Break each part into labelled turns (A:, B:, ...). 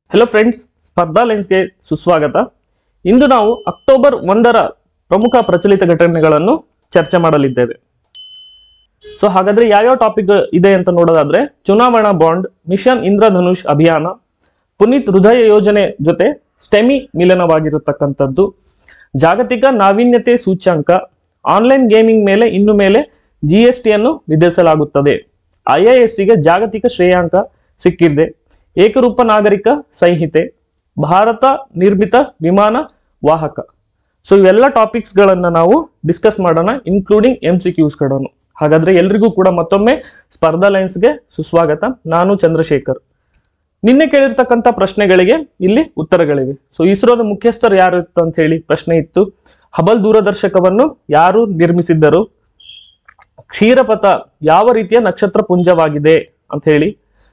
A: Hello friends ಸ್ಪರ್ಧಾ ಲೆನ್ಸ್ಗೆ ಸುಸ್ವಾಗತ ಇಂದು ನಾವು ಅಕ್ಟೋಬರ್ ಒಂದರ ಪ್ರಮುಖ ಪ್ರಚಲಿತ ಘಟನೆಗಳನ್ನು ಚರ್ಚೆ ಮಾಡಲಿದ್ದೇವೆ ಸೊ ಹಾಗಾದ್ರೆ ಯಾವ್ಯಾವ ಟಾಪಿಕ್ ಇದೆ ಅಂತ ನೋಡೋದಾದ್ರೆ ಚುನಾವಣಾ ಬಾಂಡ್ ಮಿಷನ್ ಇಂದ್ರಧನುಷ್ ಅಭಿಯಾನ ಪುನೀತ್ ಹೃದಯ ಯೋಜನೆ ಜೊತೆ ಸ್ಟೆಮಿ ಮಿಲನವಾಗಿರತಕ್ಕಂಥದ್ದು ಜಾಗತಿಕ ನಾವೀನ್ಯತೆ ಸೂಚ್ಯಂಕ ಆನ್ಲೈನ್ ಗೇಮಿಂಗ್ ಮೇಲೆ ಇನ್ನು ಮೇಲೆ ಜಿ ಎಸ್ ಟಿಯನ್ನು ವಿಧಿಸಲಾಗುತ್ತದೆ ಐ ಎ ಗೆ ಜಾಗತಿಕ ಶ್ರೇಯಾಂಕ ಸಿಕ್ಕಿದೆ ಏಕರೂಪ ನಾಗರಿಕ ಸಂಹಿತೆ ಭಾರತ ನಿರ್ಮಿತ ವಿಮಾನ ವಾಹಕ ಸೊ ಇವೆಲ್ಲ ಟಾಪಿಕ್ಸ್ಗಳನ್ನು ನಾವು ಡಿಸ್ಕಸ್ ಮಾಡೋಣ ಇನ್ಕ್ಲೂಡಿಂಗ್ ಎಂ ಸಿ ಕ್ಯೂಸ್ಗಳನ್ನು ಹಾಗಾದ್ರೆ ಎಲ್ರಿಗೂ ಕೂಡ ಮತ್ತೊಮ್ಮೆ ಸ್ಪರ್ಧಾ ಲೈನ್ಸ್ಗೆ ಸುಸ್ವಾಗತ ನಾನು ಚಂದ್ರಶೇಖರ್ ನಿನ್ನೆ ಕೇಳಿರ್ತಕ್ಕಂಥ ಪ್ರಶ್ನೆಗಳಿಗೆ ಇಲ್ಲಿ ಉತ್ತರಗಳಿವೆ ಸೊ ಇಸ್ರೋದ ಮುಖ್ಯಸ್ಥರು ಯಾರು ಇತ್ತು ಅಂತ ಹೇಳಿ ಪ್ರಶ್ನೆ ಇತ್ತು ಹಬಲ್ ದೂರದರ್ಶಕವನ್ನು ಯಾರು ನಿರ್ಮಿಸಿದ್ದರು ಕ್ಷೀರಪಥ ಯಾವ ರೀತಿಯ ನಕ್ಷತ್ರ ಪುಂಜವಾಗಿದೆ ಅಂತ ಹೇಳಿ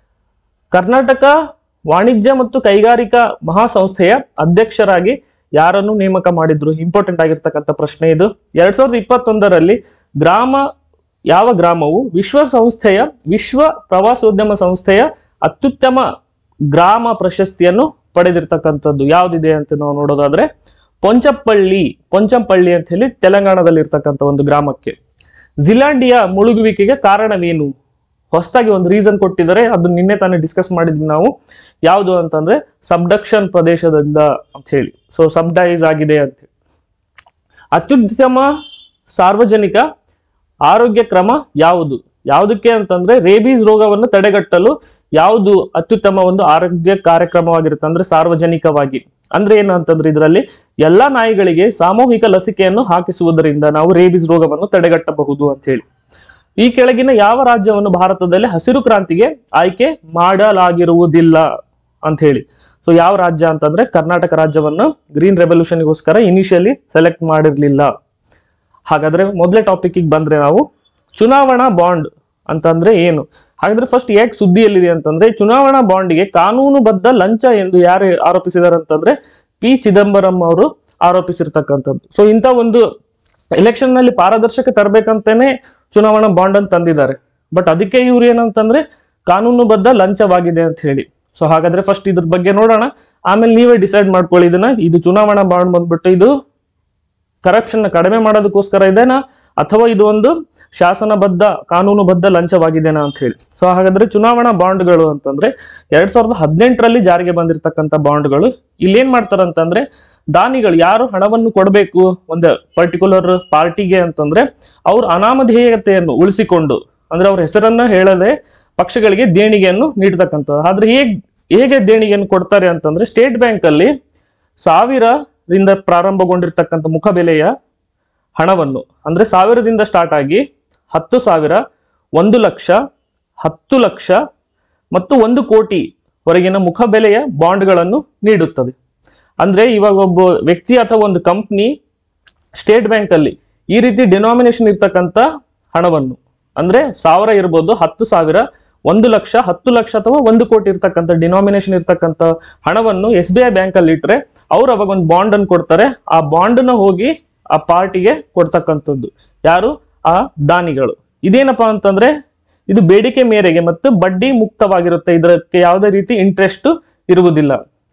A: ಕರ್ನಾಟಕ ವಾಣಿಜ್ಯ ಮತ್ತು ಕೈಗಾರಿಕಾ ಮಹಾಸಂಸ್ಥೆಯ ಅಧ್ಯಕ್ಷರಾಗಿ ಯಾರನ್ನು ನೇಮಕ ಮಾಡಿದ್ರು ಇಂಪಾರ್ಟೆಂಟ್ ಆಗಿರ್ತಕ್ಕಂಥ ಪ್ರಶ್ನೆ ಇದು ಎರಡ್ ಸಾವಿರದ ಇಪ್ಪತ್ತೊಂದರಲ್ಲಿ ಗ್ರಾಮ ಯಾವ ಗ್ರಾಮವು ವಿಶ್ವಸಂಸ್ಥೆಯ ವಿಶ್ವ ಪ್ರವಾಸೋದ್ಯಮ ಸಂಸ್ಥೆಯ ಅತ್ಯುತ್ತಮ ಗ್ರಾಮ ಪ್ರಶಸ್ತಿಯನ್ನು ಪಡೆದಿರ್ತಕ್ಕಂಥದ್ದು ಯಾವ್ದಿದೆ ಅಂತ ನಾವು ನೋಡೋದಾದ್ರೆ ಪೊಂಚಪಳ್ಳಿ ಪೊಂಚಂಪಳ್ಳಿ ಅಂತ ಹೇಳಿ ತೆಲಂಗಾಣದಲ್ಲಿ ಇರ್ತಕ್ಕಂಥ ಒಂದು ಗ್ರಾಮಕ್ಕೆ ಜಿಲಾಂಡಿಯ ಮುಳುಗುವಿಕೆಗೆ ಕಾರಣವೇನು ಹೊಸದಾಗಿ ಒಂದು ರೀಸನ್ ಕೊಟ್ಟಿದ್ದಾರೆ ಅದು ನಿನ್ನೆ ತಾನೇ ಡಿಸ್ಕಸ್ ಮಾಡಿದ್ವಿ ನಾವು ಯಾವುದು ಅಂತಂದ್ರೆ ಸಬ್ಡಕ್ಷನ್ ಪ್ರದೇಶದಿಂದ ಅಂತ ಹೇಳಿ ಸೊ ಸಬ್ಡೈಸ್ ಆಗಿದೆ ಅಂತ ಹೇಳಿ ಅತ್ಯುತ್ತಮ ಸಾರ್ವಜನಿಕ ಆರೋಗ್ಯ ಕ್ರಮ ಯಾವುದು ಯಾವುದಕ್ಕೆ ಅಂತಂದ್ರೆ ರೇಬೀಸ್ ರೋಗವನ್ನು ತಡೆಗಟ್ಟಲು ಯಾವುದು ಅತ್ಯುತ್ತಮ ಒಂದು ಆರೋಗ್ಯ ಕಾರ್ಯಕ್ರಮವಾಗಿರುತ್ತೆ ಅಂದ್ರೆ ಸಾರ್ವಜನಿಕವಾಗಿ ಅಂದ್ರೆ ಏನು ಅಂತಂದ್ರೆ ಇದರಲ್ಲಿ ಎಲ್ಲಾ ನಾಯಿಗಳಿಗೆ ಸಾಮೂಹಿಕ ಲಸಿಕೆಯನ್ನು ಹಾಕಿಸುವುದರಿಂದ ನಾವು ರೇಬೀಸ್ ರೋಗವನ್ನು ತಡೆಗಟ್ಟಬಹುದು ಅಂತ ಹೇಳಿ ಈ ಕೆಳಗಿನ ಯಾವ ರಾಜ್ಯವನ್ನು ಭಾರತದಲ್ಲಿ ಹಸಿರು ಕ್ರಾಂತಿಗೆ ಆಯ್ಕೆ ಮಾಡಲಾಗಿರುವುದಿಲ್ಲ ಅಂತ ಹೇಳಿ ಸೊ ಯಾವ ರಾಜ್ಯ ಅಂತಂದ್ರೆ ಕರ್ನಾಟಕ ರಾಜ್ಯವನ್ನು ಗ್ರೀನ್ ರೆವಲ್ಯೂಷನ್ಗೋಸ್ಕರ ಇನಿಷಿಯಲಿ ಸೆಲೆಕ್ಟ್ ಮಾಡಿರ್ಲಿಲ್ಲ ಹಾಗಾದ್ರೆ ಮೊದಲೇ ಟಾಪಿಕ್ಗೆ ಬಂದ್ರೆ ನಾವು ಚುನಾವಣಾ ಬಾಂಡ್ ಅಂತಂದ್ರೆ ಏನು ಹಾಗಾದ್ರೆ ಫಸ್ಟ್ ಯಾಕೆ ಸುದ್ದಿಯಲ್ಲಿದೆ ಅಂತಂದ್ರೆ ಚುನಾವಣಾ ಬಾಂಡ್ಗೆ ಕಾನೂನುಬದ್ಧ ಲಂಚ ಎಂದು ಯಾರು ಆರೋಪಿಸಿದಾರೆ ಅಂತಂದ್ರೆ ಪಿ ಚಿದಂಬರಂ ಅವರು ಆರೋಪಿಸಿರ್ತಕ್ಕಂಥದ್ದು ಸೊ ಇಂಥ ಒಂದು ಎಲೆಕ್ಷನ್ ನಲ್ಲಿ ಪಾರದರ್ಶಕ ತರಬೇಕಂತಾನೆ ಚುನಾವಣಾ ಬಾಂಡ್ ಅಂತ ತಂದಿದ್ದಾರೆ ಬಟ್ ಅದಕ್ಕೆ ಇವ್ರು ಏನಂತಂದ್ರೆ ಕಾನೂನುಬದ್ಧ ಲಂಚವಾಗಿದೆ ಅಂತ ಹೇಳಿ ಸೊ ಹಾಗಾದ್ರೆ ಫಸ್ಟ್ ಇದ್ರ ಬಗ್ಗೆ ನೋಡೋಣ ಆಮೇಲೆ ನೀವೇ ಡಿಸೈಡ್ ಮಾಡ್ಕೊಳ್ಳಿ ಇದನ್ನ ಇದು ಚುನಾವಣಾ ಬಾಂಡ್ ಬಂದ್ಬಿಟ್ಟು ಇದು ಕರಪ್ಷನ್ ಕಡಿಮೆ ಮಾಡೋದಕ್ಕೋಸ್ಕರ ಇದೆನಾ ಅಥವಾ ಇದು ಒಂದು ಶಾಸನಬದ್ಧ ಕಾನೂನುಬದ್ಧ ಲಂಚವಾಗಿದೆನಾ ಅಂತ ಹೇಳಿ ಸೊ ಹಾಗಾದ್ರೆ ಚುನಾವಣಾ ಬಾಂಡ್ಗಳು ಅಂತಂದ್ರೆ ಎರಡ್ ಸಾವಿರದ ಹದಿನೆಂಟರಲ್ಲಿ ಜಾರಿಗೆ ಬಂದಿರತಕ್ಕಂಥ ಬಾಂಡ್ಗಳು ಇಲ್ಲೇನ್ ಮಾಡ್ತಾರಂತಂದ್ರೆ ದಾನಿಗಳು ಯಾರು ಹಣವನ್ನು ಕೊಡಬೇಕು ಒಂದು ಪರ್ಟಿಕ್ಯುಲರ್ ಪಾರ್ಟಿಗೆ ಅಂತಂದ್ರೆ ಅವ್ರ ಅನಾಮಧೇಯತೆಯನ್ನು ಉಳಿಸಿಕೊಂಡು ಅಂದ್ರೆ ಅವ್ರ ಹೆಸರನ್ನ ಹೇಳದೆ ಪಕ್ಷಗಳಿಗೆ ದೇಣಿಗೆಯನ್ನು ನೀಡತಕ್ಕಂಥದ್ದು ಆದ್ರೆ ಹೇಗ್ ಹೇಗೆ ದೇಣಿಗೆಯನ್ನು ಕೊಡ್ತಾರೆ ಅಂತಂದ್ರೆ ಸ್ಟೇಟ್ ಬ್ಯಾಂಕ್ ಅಲ್ಲಿ ಸಾವಿರದಿಂದ ಪ್ರಾರಂಭಗೊಂಡಿರ್ತಕ್ಕಂಥ ಮುಖಬೆಲೆಯ ಹಣವನ್ನು ಅಂದ್ರೆ ಸಾವಿರದಿಂದ ಸ್ಟಾರ್ಟ್ ಆಗಿ ಹತ್ತು ಸಾವಿರ ಒಂದು ಲಕ್ಷ ಹತ್ತು ಲಕ್ಷ ಮತ್ತು ಒಂದು ಕೋಟಿ ವರೆಗಿನ ಮುಖಬೆಲೆಯ ಬಾಂಡ್ಗಳನ್ನು ನೀಡುತ್ತದೆ ಅಂದ್ರೆ ಇವಾಗ ಒಬ್ಬ ವ್ಯಕ್ತಿ ಅಥವಾ ಒಂದು ಕಂಪ್ನಿ ಸ್ಟೇಟ್ ಬ್ಯಾಂಕ್ ಅಲ್ಲಿ ಈ ರೀತಿ ಡಿನಾಮಿನೇಷನ್ ಇರ್ತಕ್ಕಂಥ ಹಣವನ್ನು ಅಂದ್ರೆ ಸಾವಿರ ಇರ್ಬೋದು ಹತ್ತು ಸಾವಿರ ಒಂದು ಲಕ್ಷ ಹತ್ತು ಲಕ್ಷ ಅಥವಾ ಒಂದು ಕೋಟಿ ಇರ್ತಕ್ಕಂಥ ಡಿನಾಮಿನೇಷನ್ ಇರ್ತಕ್ಕಂಥ ಹಣವನ್ನು ಎಸ್ ಬಿ ಐ ಬ್ಯಾಂಕ್ ಅಲ್ಲಿ ಇಟ್ರೆ ಅವ್ರು ಅವಾಗ ಒಂದು ಬಾಂಡ್ ಅನ್ನು ಕೊಡ್ತಾರೆ ಆ ಬಾಂಡ್ನ ಹೋಗಿ ಆ ಪಾರ್ಟಿಗೆ ಕೊಡ್ತಕ್ಕಂಥದ್ದು ಯಾರು ಆ ದಾನಿಗಳು ಇದೇನಪ್ಪಾ ಅಂತಂದ್ರೆ ಇದು ಬೇಡಿಕೆ ಮೇರೆಗೆ ಮತ್ತು ಬಡ್ಡಿ ಮುಕ್ತವಾಗಿರುತ್ತೆ ಇದಕ್ಕೆ ಯಾವುದೇ ರೀತಿ ಇಂಟ್ರೆಸ್ಟ್ ಇರುವುದಿಲ್ಲ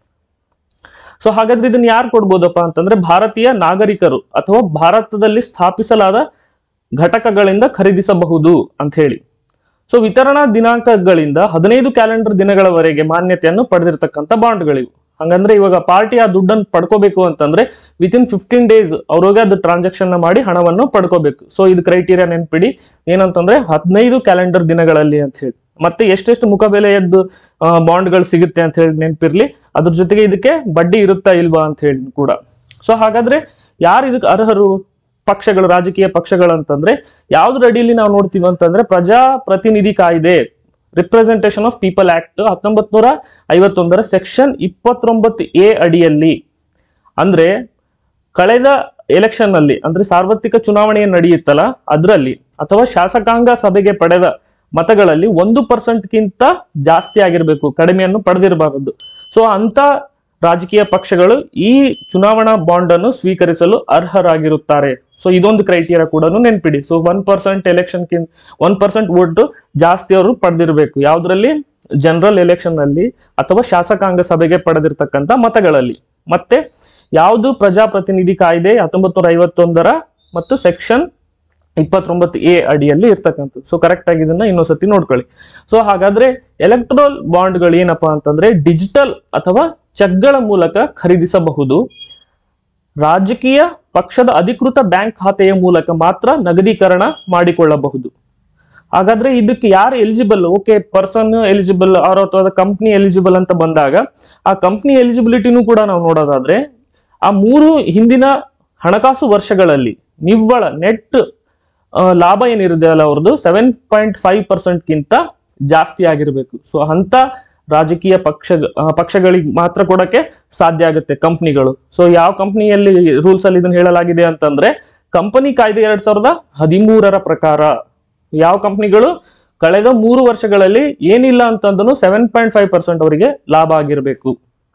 A: ಸೊ ಹಾಗಾದ್ರೆ ಇದನ್ನ ಯಾರು ಕೊಡ್ಬೋದಪ್ಪ ಅಂತಂದ್ರೆ ಭಾರತೀಯ ನಾಗರಿಕರು ಅಥವಾ ಭಾರತದಲ್ಲಿ ಸ್ಥಾಪಿಸಲಾದ ಘಟಕಗಳಿಂದ ಖರೀದಿಸಬಹುದು ಅಂತ ಹೇಳಿ ಸೊ ವಿತರಣಾ ದಿನಾಂಕಗಳಿಂದ ಹದಿನೈದು ಕ್ಯಾಲೆಂಡರ್ ದಿನಗಳವರೆಗೆ ಮಾನ್ಯತೆಯನ್ನು ಪಡೆದಿರ್ತಕ್ಕಂಥ ಬಾಂಡ್ಗಳಿವು ಹಂಗಂದ್ರೆ ಇವಾಗ ಪಾರ್ಟಿ ಆ ದುಡ್ಡನ್ನು ಪಡ್ಕೋಬೇಕು ಅಂತಂದ್ರೆ ವಿತಿನ್ ಫಿಫ್ಟೀನ್ ಡೇಸ್ ಅವ್ರಿಗೆ ಅದು ಟ್ರಾನ್ಸಾಕ್ಷನ್ ಮಾಡಿ ಹಣವನ್ನು ಪಡ್ಕೋಬೇಕು ಸೊ ಇದು ಕ್ರೈಟೀರಿಯಾ ನೆನ್ಪಿಡಿ ಏನಂತಂದ್ರೆ ಹದಿನೈದು ಕ್ಯಾಲೆಂಡರ್ ದಿನಗಳಲ್ಲಿ ಅಂತ ಹೇಳಿ ಮತ್ತೆ ಎಷ್ಟೆಷ್ಟು ಮುಖಬೆಲೆಯದ್ದು ಬಾಂಡ್ಗಳು ಸಿಗುತ್ತೆ ಅಂತ ಹೇಳಿ ನೆನಪಿರ್ಲಿ ಅದ್ರ ಜೊತೆಗೆ ಇದಕ್ಕೆ ಬಡ್ಡಿ ಇರುತ್ತಾ ಇಲ್ವಾ ಅಂತ ಹೇಳಿ ಕೂಡ ಸೊ ಹಾಗಾದ್ರೆ ಯಾರು ಇದಕ್ಕೆ ಅರ್ಹರು ಪಕ್ಷಗಳು ರಾಜಕೀಯ ಪಕ್ಷಗಳು ಅಂತಂದ್ರೆ ಯಾವ್ದ್ರ ಅಡಿಯಲ್ಲಿ ನಾವು ನೋಡ್ತೀವಿ ಅಂತಂದ್ರೆ ಪ್ರಜಾಪ್ರತಿನಿಧಿ ಕಾಯ್ದೆ ರಿಪ್ರೆಸೆಂಟೇಷನ್ ಆಫ್ ಪೀಪಲ್ ಆಕ್ಟ್ ಹತ್ತೊಂಬತ್ ನೂರ ಐವತ್ತೊಂದರ ಸೆಕ್ಷನ್ ಇಪ್ಪತ್ತೊಂಬತ್ತು ಎ ಅಡಿಯಲ್ಲಿ ಅಂದ್ರೆ ಕಳೆದ ಎಲೆಕ್ಷನ್ ನಲ್ಲಿ ಅಂದ್ರೆ ಸಾರ್ವತ್ರಿಕ ಚುನಾವಣೆ ಏನ್ ನಡೆಯುತ್ತಲ್ಲ ಅದರಲ್ಲಿ ಅಥವಾ ಶಾಸಕಾಂಗ ಸಭೆಗೆ ಪಡೆದ ಮತಗಳಲ್ಲಿ ಒಂದು ಪರ್ಸೆಂಟ್ಗಿಂತ ಜಾಸ್ತಿ ಆಗಿರಬೇಕು ಕಡಿಮೆಯನ್ನು ಪಡೆದಿರಬಾರದು ಸೊ ಅಂತ ರಾಜಕೀಯ ಪಕ್ಷಗಳು ಈ ಚುನಾವಣಾ ಬಾಂಡ್ ಅನ್ನು ಸ್ವೀಕರಿಸಲು ಅರ್ಹರಾಗಿರುತ್ತಾರೆ ಸೊ ಇದೊಂದು ಕ್ರೈಟೀರಿಯಾ ಕೂಡ ನೆನ್ಪಿಡಿ so one percent election one percent vote ಜಾಸ್ತಿ ಅವರು ಪಡೆದಿರಬೇಕು ಯಾವ್ದ್ರಲ್ಲಿ ಜನರಲ್ ಎಲೆಕ್ಷನ್ ನಲ್ಲಿ ಅಥವಾ ಶಾಸಕಾಂಗ ಸಭೆಗೆ ಪಡೆದಿರ್ತಕ್ಕಂಥ ಮತಗಳಲ್ಲಿ ಮತ್ತೆ ಯಾವುದು ಪ್ರಜಾಪ್ರತಿನಿಧಿ ಕಾಯ್ದೆ ಹತ್ತೊಂಬತ್ತು ನೂರ ಐವತ್ತೊಂದರ ಮತ್ತು ಸೆಕ್ಷನ್ ಇಪ್ಪತ್ತೊಂಬತ್ತು ಎ ಅಡಿಯಲ್ಲಿ ಇರ್ತಕ್ಕಂಥದ್ದು ಸೊ ಕರೆಕ್ಟ್ ಆಗಿ ಇದನ್ನ ಇನ್ನೊಂದ್ಸತಿ ನೋಡ್ಕೊಳ್ಳಿ ಸೊ ಹಾಗಾದ್ರೆ ಎಲೆಕ್ಟ್ರಲ್ ಬಾಂಡ್ಗಳು ಏನಪ್ಪಾ ಅಂತಂದ್ರೆ ಡಿಜಿಟಲ್ ಅಥವಾ ಚೆಕ್ಗಳ ಮೂಲಕ ಖರೀದಿಸಬಹುದು ರಾಜಕೀಯ ಪಕ್ಷದ ಅಧಿಕೃತ ಬ್ಯಾಂಕ್ ಖಾತೆಯ ಮೂಲಕ ಮಾತ್ರ ನಗದೀಕರಣ ಮಾಡಿಕೊಳ್ಳಬಹುದು ಹಾಗಾದ್ರೆ ಇದಕ್ಕೆ ಯಾರು eligible okay person eligible are ಅಥವಾ ಕಂಪ್ನಿ ಎಲಿಜಿಬಲ್ ಅಂತ ಬಂದಾಗ ಆ ಕಂಪ್ನಿ ಎಲಿಜಿಬಿಲಿಟಿನೂ ಕೂಡ ನಾವು ನೋಡೋದಾದ್ರೆ ಆ ಮೂರು ಹಿಂದಿನ ಹಣಕಾಸು ವರ್ಷಗಳಲ್ಲಿ ನಿವ್ವಳ ನೆಟ್ ಲಾಭ ಏನಿರುತ್ತೆ ಅಲ್ಲ ಅವ್ರದ್ದು ಸೆವೆನ್ ಪಾಯಿಂಟ್ ಫೈವ್ ಪರ್ಸೆಂಟ್ಗಿಂತ ಜಾಸ್ತಿ ಆಗಿರಬೇಕು ಸೊ ಅಂತ ರಾಜಕೀಯ ಪಕ್ಷ ಆ, ಪಕ್ಷಗಳಿಗೆ ಮಾತ್ರ ಕೊಡಕ್ಕೆ ಸಾಧ್ಯ ಆಗುತ್ತೆ ಕಂಪ್ನಿಗಳು ಸೊ ಯಾವ ಕಂಪ್ನಿಯಲ್ಲಿ ರೂಲ್ಸ್ ಅಲ್ಲಿ ಇದನ್ನ ಹೇಳಲಾಗಿದೆ ಅಂತಂದ್ರೆ ಕಂಪನಿ ಕಾಯ್ದೆ ಎರಡ್ ಸಾವಿರದ ಹದಿಮೂರರ ಪ್ರಕಾರ ಯಾವ ಕಂಪ್ನಿಗಳು ಕಳೆದ ಮೂರು ವರ್ಷಗಳಲ್ಲಿ ಏನಿಲ್ಲ ಅಂತಂದ್ರೂ ಸೆವೆನ್ ಪಾಯಿಂಟ್ ಫೈವ್ ಪರ್ಸೆಂಟ್ ಅವರಿಗೆ ಲಾಭ ಆಗಿರಬೇಕು